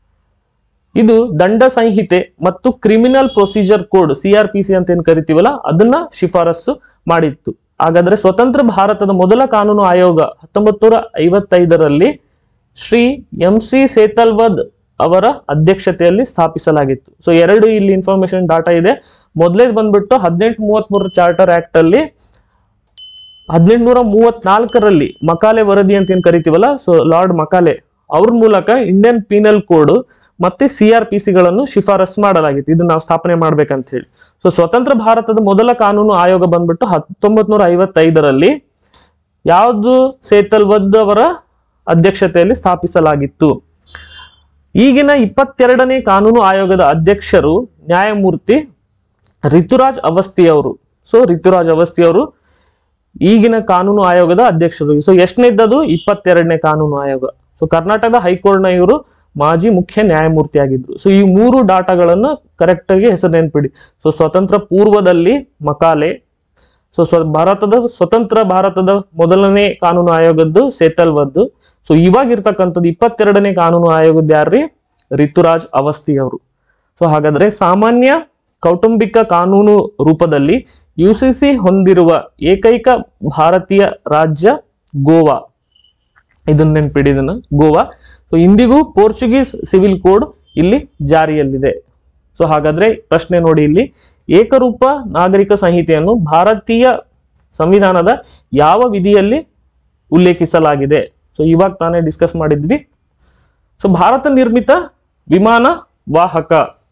A: ಇದು ದಂಡ ಸಂಹಿತೆ ಮತ್ತು criminal procedure code C R P C ಅಂತ ಏನ್ ಕರಿತೀವಲ್ಲ ಅದನ್ನ ಶಿಫಾರಸು ಮಾಡಿತ್ತು ಹಾಗಾದ್ರೆ ಸ್ವತಂತ್ರ ಭಾರತದ ಮೊದಲ ಕಾನೂನು ಆಯೋಗ ಹತ್ತೊಂಬತ್ತು ನೂರ ಐವತ್ತೈದರಲ್ಲಿ ಶ್ರೀ ಎಂ ಸಿ ಸೇತಲ್ವದ್ ಅವರ ಅಧ್ಯಕ್ಷತೆಯಲ್ಲಿ ಸ್ಥಾಪಿಸಲಾಗಿತ್ತು ಸೊ ಎರಡು ಇಲ್ಲಿ ಇನ್ಫಾರ್ಮೇಶನ್ ಡಾಟಾ ಇದೆ ಮೊದಲೇದು ಬಂದ್ಬಿಟ್ಟು ಹದಿನೆಂಟು ಮೂವತ್ಮೂರು ಚಾರ್ಟರ್ ಆಕ್ಟ್ ಅಲ್ಲಿ ಹದಿನೆಂಟುನೂರ ಮೂವತ್ನಾಲ್ಕರಲ್ಲಿ ಮಕಾಲೆ ವರದಿ ಅಂತ ಏನ್ ಕರಿತೀವಲ್ಲ ಸೊ ಲಾರ್ಡ್ ಮಕಾಲೆ ಅವ್ರ ಮೂಲಕ ಇಂಡಿಯನ್ ಪೀನಲ್ ಕೋಡ್ ಮತ್ತೆ ಸಿ ಆರ್ ಪಿ ಸಿಗಳನ್ನು ಶಿಫಾರಸ್ ಮಾಡಲಾಗಿತ್ತು ಇದನ್ನ ನಾವು ಸ್ಥಾಪನೆ ಮಾಡ್ಬೇಕಂತ ಹೇಳಿ ಸೊ ಸ್ವತಂತ್ರ ಭಾರತದ ಮೊದಲ ಕಾನೂನು ಆಯೋಗ ಬಂದ್ಬಿಟ್ಟು ಹತ್ತೊಂಬತ್ ನೂರ ಐವತ್ತೈದರಲ್ಲಿ ಯಾವುದು ಸೇತಲ್ವದ್ ಅವರ ಅಧ್ಯಕ್ಷತೆಯಲ್ಲಿ ಸ್ಥಾಪಿಸಲಾಗಿತ್ತು ಈಗಿನ ಇಪ್ಪತ್ತೆರಡನೇ ಕಾನೂನು ಆಯೋಗದ ಅಧ್ಯಕ್ಷರು ನ್ಯಾಯಮೂರ್ತಿ ರಿತುರಾಜ್ ಅವಸ್ಥಿ ಅವರು ಸೊ ರಿತುರಾಜ್ ಅವಸ್ಥಿ ಅವರು ಈಗಿನ ಕಾನೂನು ಆಯೋಗದ ಅಧ್ಯಕ್ಷರು ಸೊ ಎಷ್ಟನೇದ್ದದು ಇಪ್ಪತ್ತೆರಡನೇ ಕಾನೂನು ಆಯೋಗ ಸೊ ಕರ್ನಾಟಕದ ಹೈಕೋರ್ಟ್ನ ಇವರು ಮಾಜಿ ಮುಖ್ಯ ನ್ಯಾಯಮೂರ್ತಿ ಆಗಿದ್ರು ಸೊ ಈ ಮೂರು ಡಾಟಾಗಳನ್ನು ಕರೆಕ್ಟ್ ಆಗಿ ಹೆಸರು ನೆನ್ಪಿಡಿ ಸೊ ಸ್ವತಂತ್ರ ಪೂರ್ವದಲ್ಲಿ ಮಕಾಲೆ ಸೊ ಸ್ವ ಭಾರತದ ಸ್ವತಂತ್ರ ಭಾರತದ ಮೊದಲನೇ ಕಾನೂನು ಆಯೋಗದ್ದು ಸೇತಲ್ವದ್ದು ಸೊ ಇವಾಗಿರ್ತಕ್ಕಂಥದ್ದು ಇಪ್ಪತ್ತೆರಡನೇ ಕಾನೂನು ಆಯೋಗದ ಯಾರ್ರಿ ರಿತುರಾಜ್ ಅವಸ್ಥಿ ಅವರು ಸೊ ಹಾಗಾದ್ರೆ ಸಾಮಾನ್ಯ ಕೌಟುಂಬಿಕ ಕಾನೂನು ರೂಪದಲ್ಲಿ ಯು ಸಿ ಸಿ ಹೊಂದಿರುವ ಏಕೈಕ ಭಾರತೀಯ ರಾಜ್ಯ ಗೋವಾ ಇದನ್ನ ನೆನ್ಪಿಡಿ ಇದನ್ನ ಗೋವಾ ಸೊ ಇಂದಿಗೂ ಪೋರ್ಚುಗೀಸ್ ಸಿವಿಲ್ ಕೋಡ್ ಇಲ್ಲಿ ಜಾರಿಯಲ್ಲಿದೆ ಸೊ ಹಾಗಾದ್ರೆ ಪ್ರಶ್ನೆ ನೋಡಿ ಇಲ್ಲಿ ಏಕರೂಪ ನಾಗರಿಕ ಸಂಹಿತೆಯನ್ನು ಭಾರತೀಯ ಸಂವಿಧಾನದ ಯಾವ ವಿಧಿಯಲ್ಲಿ ಉಲ್ಲೇಖಿಸಲಾಗಿದೆ ಸೊ ಇವಾಗ ತಾನೇ ಡಿಸ್ಕಸ್ ಮಾಡಿದ್ವಿ ಸೊ ಭಾರತ ನಿರ್ಮಿತ ವಿಮಾನ ವಾಹಕ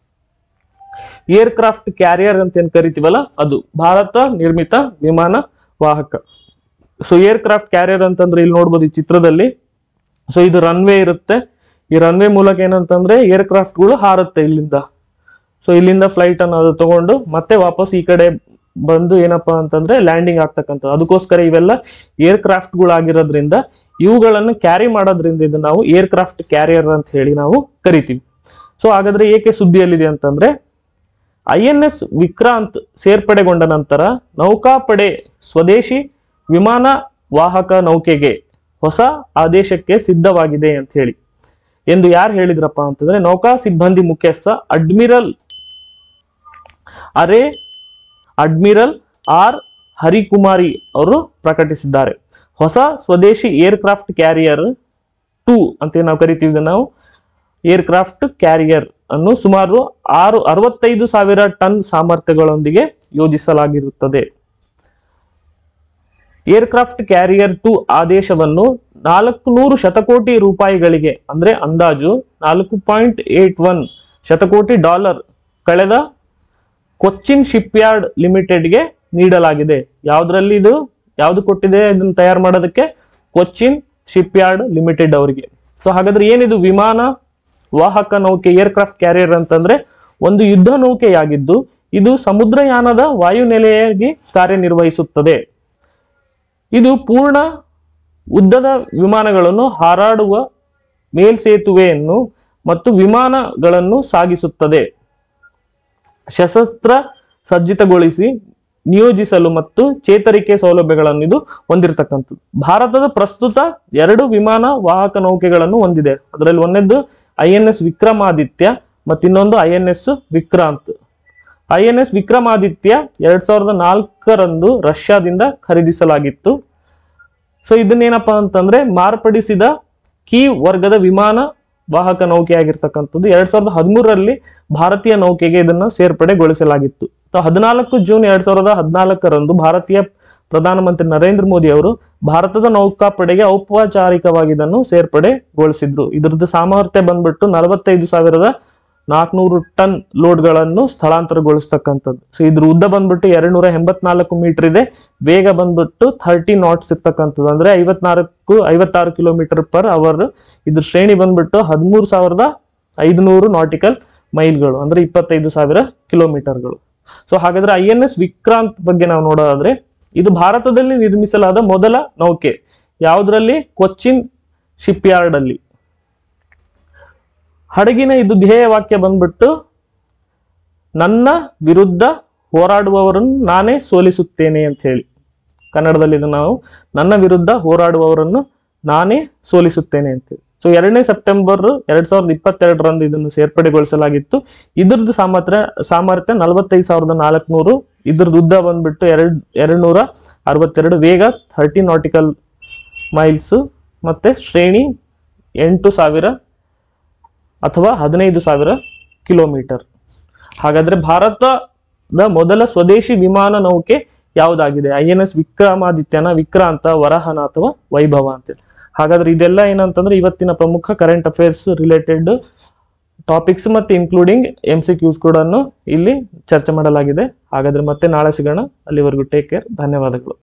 A: ಏರ್ಕ್ರಾಫ್ಟ್ ಕ್ಯಾರಿಯರ್ ಅಂತ ಏನ್ ಕರಿತೀವಲ್ಲ ಅದು ಭಾರತ ನಿರ್ಮಿತ ವಿಮಾನ ವಾಹಕ ಸೊ ಏರ್ಕ್ರಾಫ್ಟ್ ಕ್ಯಾರಿಯರ್ ಅಂತಂದ್ರೆ ಇಲ್ಲಿ ನೋಡ್ಬೋದು ಈ ಚಿತ್ರದಲ್ಲಿ ಸೊ ಇದು ರನ್ವೇ ಇರುತ್ತೆ ಈ ರನ್ವೇ ಮೂಲಕ ಏನಂತಂದ್ರೆ ಏರ್ಕ್ರಾಫ್ಟ್ಗಳು ಹಾರುತ್ತೆ ಇಲ್ಲಿಂದ ಸೊ ಇಲ್ಲಿಂದ ಫ್ಲೈಟ್ ಅನ್ನು ಅದು ತಗೊಂಡು ಮತ್ತೆ ವಾಪಸ್ ಈ ಕಡೆ ಬಂದು ಏನಪ್ಪಾ ಅಂತಂದ್ರೆ ಲ್ಯಾಂಡಿಂಗ್ ಆಗ್ತಕ್ಕಂಥದ್ದು ಅದಕ್ಕೋಸ್ಕರ ಇವೆಲ್ಲ ಏರ್ಕ್ರಾಫ್ಟ್ಗಳಾಗಿರೋದ್ರಿಂದ ಇವುಗಳನ್ನು ಕ್ಯಾರಿ ಮಾಡೋದ್ರಿಂದ ಇದು ನಾವು ಏರ್ಕ್ರಾಫ್ಟ್ ಕ್ಯಾರಿಯರ್ ಅಂತ ಹೇಳಿ ನಾವು ಕರಿತೀವಿ ಸೊ ಹಾಗಾದ್ರೆ ಏಕೆ ಸುದ್ದಿಯಲ್ಲಿದೆ ಅಂತಂದ್ರೆ ಐ ಎನ್ ಎಸ್ ವಿಕ್ರಾಂತ್ ಸೇರ್ಪಡೆಗೊಂಡ ನಂತರ ನೌಕಾಪಡೆ ಸ್ವದೇಶಿ ವಿಮಾನ ವಾಹಕ ನೌಕೆಗೆ ಹೊಸ ಆದೇಶಕ್ಕೆ ಸಿದ್ಧವಾಗಿದೆ ಅಂತ ಹೇಳಿ ಎಂದು ಯಾರು ಹೇಳಿದ್ರಪ್ಪ ಅಂತಂದ್ರೆ ನೌಕಾ ಸಿಬ್ಬಂದಿ ಮುಖ್ಯಸ್ಥ ಅಡ್ಮಿರಲ್ ಅರೆ ಅಡ್ಮಿರಲ್ ಆರ್ ಹರಿಕುಮಾರಿ ಅವರು ಪ್ರಕಟಿಸಿದ್ದಾರೆ ಹೊಸ ಸ್ವದೇಶಿ ಏರ್ಕ್ರಾಫ್ಟ್ ಕ್ಯಾರಿಯರ್ ಟೂ ಅಂತ ನಾವು ಕರಿತೀವಿ ಇದನ್ನ ನಾವು ಏರ್ಕ್ರಾಫ್ಟ್ ಕ್ಯಾರಿಯರ್ ಅನ್ನು ಸುಮಾರು ಆರು ಅರವತ್ತೈದು ಸಾವಿರ ಟನ್ ಸಾಮರ್ಥ್ಯಗಳೊಂದಿಗೆ ಯೋಜಿಸಲಾಗಿರುತ್ತದೆ ಏರ್ಕ್ರಾಫ್ಟ್ ಕ್ಯಾರಿಯರ್ ಟು ಆದೇಶವನ್ನು ನಾಲ್ಕು ನೂರು ಶತಕೋಟಿ ರೂಪಾಯಿಗಳಿಗೆ ಅಂದ್ರೆ ಅಂದಾಜು ನಾಲ್ಕು ಪಾಯಿಂಟ್ ಏಟ್ ಒನ್ ಶತಕೋಟಿ ಡಾಲರ್ ಕಳೆದ ಕೊಚ್ಚಿನ್ ಶಿಪ್ಯಾರ್ಡ್ ಲಿಮಿಟೆಡ್ಗೆ ನೀಡಲಾಗಿದೆ ಯಾವ್ದ್ರಲ್ಲಿ ಇದು ಯಾವ್ದು ಕೊಟ್ಟಿದೆ ಇದನ್ನ ತಯಾರು ಮಾಡೋದಕ್ಕೆ ಕೊಚ್ಚಿನ್ ಶಿಪ್ಯಾರ್ಡ್ ಲಿಮಿಟೆಡ್ ಅವರಿಗೆ ಸೊ ಹಾಗಾದ್ರೆ ಏನಿದು ವಿಮಾನ ವಾಹಕ ನೌಕೆ ಏರ್ಕ್ರಾಫ್ಟ್ ಕ್ಯಾರಿಯರ್ ಅಂತಂದ್ರೆ ಒಂದು ಯುದ್ಧ ನೌಕೆಯಾಗಿದ್ದು ಇದು ಸಮುದ್ರಯಾನದ ವಾಯುನೆಲೆಯಾಗಿ ಕಾರ್ಯನಿರ್ವಹಿಸುತ್ತದೆ ಇದು ಪೂರ್ಣ ಉದ್ದದ ವಿಮಾನಗಳನ್ನು ಹಾರಾಡುವ ಮೇಲ್ಸೇತುವೆಯನ್ನು ಮತ್ತು ವಿಮಾನಗಳನ್ನು ಸಾಗಿಸುತ್ತದೆ ಸಶಸ್ತ್ರ ಸಜ್ಜಿತಗೊಳಿಸಿ ನಿಯೋಜಿಸಲು ಮತ್ತು ಚೇತರಿಕೆ ಸೌಲಭ್ಯಗಳನ್ನು ಇದು ಹೊಂದಿರತಕ್ಕಂಥದ್ದು ಭಾರತದ ಪ್ರಸ್ತುತ ಎರಡು ವಿಮಾನ ವಾಹಕ ನೌಕೆಗಳನ್ನು ಹೊಂದಿದೆ ಅದರಲ್ಲಿ ಒಂದನೇದ್ದು ಐ ಎನ್ ಎಸ್ ವಿಕ್ರಮಾದಿತ್ಯ ಮತ್ತು ಇನ್ನೊಂದು I N S Vikrant I N S Vikramaditya ಎರಡ್ ಸಾವಿರದ ನಾಲ್ಕರಂದು ರಷ್ಯಾದಿಂದ ಖರೀದಿಸಲಾಗಿತ್ತು ಸೊ ಇದನ್ನೇನಪ್ಪ ಅಂತಂದ್ರೆ ಮಾರ್ಪಡಿಸಿದ ಕೀ ವರ್ಗದ ವಿಮಾನ ವಾಹಕ ನೌಕೆ ಆಗಿರ್ತಕ್ಕಂಥದ್ದು ಎರಡ್ ಸಾವಿರದ ಹದಿಮೂರರಲ್ಲಿ ಭಾರತೀಯ ನೌಕೆಗೆ ಇದನ್ನು ಸೇರ್ಪಡೆಗೊಳಿಸಲಾಗಿತ್ತು ಸೊ ಹದಿನಾಲ್ಕು ಜೂನ್ ಎರಡ್ ಸಾವಿರದ ಹದಿನಾಲ್ಕರಂದು ಭಾರತೀಯ ಪ್ರಧಾನಮಂತ್ರಿ ನರೇಂದ್ರ ಮೋದಿ ಅವರು ಭಾರತದ ನೌಕಾಪಡೆಗೆ ಔಪಚಾರಿಕವಾಗಿ ಇದನ್ನು ಸೇರ್ಪಡೆಗೊಳಿಸಿದ್ರು ಇದ್ರದ್ದು ಸಾಮರ್ಥ್ಯ ಬಂದ್ಬಿಟ್ಟು ನಲವತ್ತೈದು ಸಾವಿರದ ನಾಲ್ಕುನೂರು ಟನ್ ಲೋಡ್ಗಳನ್ನು ಸ್ಥಳಾಂತರಗೊಳಿಸ್ತಕ್ಕಂಥದ್ದು ಸೊ ಇದ್ರ ಉದ್ದ ಬಂದ್ಬಿಟ್ಟು ಎರಡು ನೂರ ಎಂಬತ್ನಾಲ್ಕು ಮೀಟರ್ ಇದೆ ವೇಗ ಬಂದ್ಬಿಟ್ಟು ಥರ್ಟಿ ನಾಟ್ಸ್ ಇರ್ತಕ್ಕಂಥದ್ದು ಅಂದ್ರೆ ಐವತ್ನಾಲ್ಕು ಐವತ್ತಾರು ಕಿಲೋಮೀಟರ್ ಪರ್ ಅವರ್ ಇದ್ರ ಶ್ರೇಣಿ ಬಂದ್ಬಿಟ್ಟು ಹದಿಮೂರು ಸಾವಿರದ ಐದುನೂರು ನಾಟಿಕಲ್ ಮೈಲ್ಗಳು ಅಂದ್ರೆ ಇಪ್ಪತ್ತೈದು ಸಾವಿರ ಕಿಲೋಮೀಟರ್ಗಳು ಸೊ ಹಾಗಾದ್ರೆ ಐ ಎನ್ ಎಸ್ ವಿಕ್ರಾಂತ್ ಬಗ್ಗೆ ನಾವು ನೋಡೋದಾದ್ರೆ ಇದು ಭಾರತದಲ್ಲಿ ನಿರ್ಮಿಸಲಾದ ಮೊದಲ ನೌಕೆ ಯಾವುದರಲ್ಲಿ ಕೊಚ್ಚಿನ್ ಶಿಪ್ ಯಾರ್ಡ್ ಅಲ್ಲಿ ಹಡಗಿನ ಇದು ಧ್ಯೇಯ ವಾಕ್ಯ ಬಂದ್ಬಿಟ್ಟು ನನ್ನ ವಿರುದ್ಧ ಹೋರಾಡುವವರನ್ನು ನಾನೇ ಸೋಲಿಸುತ್ತೇನೆ ಅಂತ ಹೇಳಿ ಕನ್ನಡದಲ್ಲಿ ಇದು ನಾವು ನನ್ನ ವಿರುದ್ಧ ಹೋರಾಡುವವರನ್ನು ನಾನೇ ಸೋಲಿಸುತ್ತೇನೆ ಅಂತೇಳಿ ಸೊ ಎರಡನೇ ಸೆಪ್ಟೆಂಬರ್ ಎರಡ್ ಸಾವಿರದ ಇಪ್ಪತ್ತೆರಡರಂದು ಇದನ್ನು ಸೇರ್ಪಡೆಗೊಳಿಸಲಾಗಿತ್ತು ಇದ್ರದ್ದು ಸಾಮರ್ಥ್ಯ ಸಾಮರ್ಥ್ಯ ನಲವತ್ತೈದು ಸಾವಿರದ ನಾಲ್ಕುನೂರು ಇದ್ರದ್ದು ಉದ್ದ ಬಂದ್ಬಿಟ್ಟು ಎರಡ್ ಎರಡು ನೂರ ಅರವತ್ತೆರಡು ವೇಗ ಥರ್ಟಿ ನಾಟಿಕಲ್ ಮೈಲ್ಸ್ ಮತ್ತೆ ಶ್ರೇಣಿ ಎಂಟು ಸಾವಿರ ಅಥವಾ ಹದಿನೈದು ಸಾವಿರ ಕಿಲೋಮೀಟರ್ ಹಾಗಾದ್ರೆ ಭಾರತದ ಮೊದಲ ಸ್ವದೇಶಿ ವಿಮಾನ ನೌಕೆ ಯಾವುದಾಗಿದೆ ಐ ಎನ್ ಎಸ್ ವಿಕ್ರಮಾದಿತ್ಯನ ವಿಕ್ರಾಂತ ವರಹನ ಅಥವಾ ವೈಭವ ಅಂತೇಳಿ ಹಾಗಾದ್ರೆ ಇದೆಲ್ಲ ಏನಂತಂದ್ರೆ ಇವತ್ತಿನ ಪ್ರಮುಖ ಕರೆಂಟ್ ಅಫೇರ್ಸ್ ರಿಲೇಟೆಡ್ ಟಾಪಿಕ್ಸ್ ಮತ್ತೆ ಇನ್ಕ್ಲೂಡಿಂಗ್ ಎಂ ಸಿ ಕ್ಯೂಸ್ ಕೂಡ ಇಲ್ಲಿ ಚರ್ಚೆ ಮಾಡಲಾಗಿದೆ ಹಾಗಾದ್ರೆ ಮತ್ತೆ ನಾಳೆ ಸಿಗೋಣ ಅಲ್ಲಿವರೆಗೂ ಟೇಕ್ ಕೇರ್ ಧನ್ಯವಾದಗಳು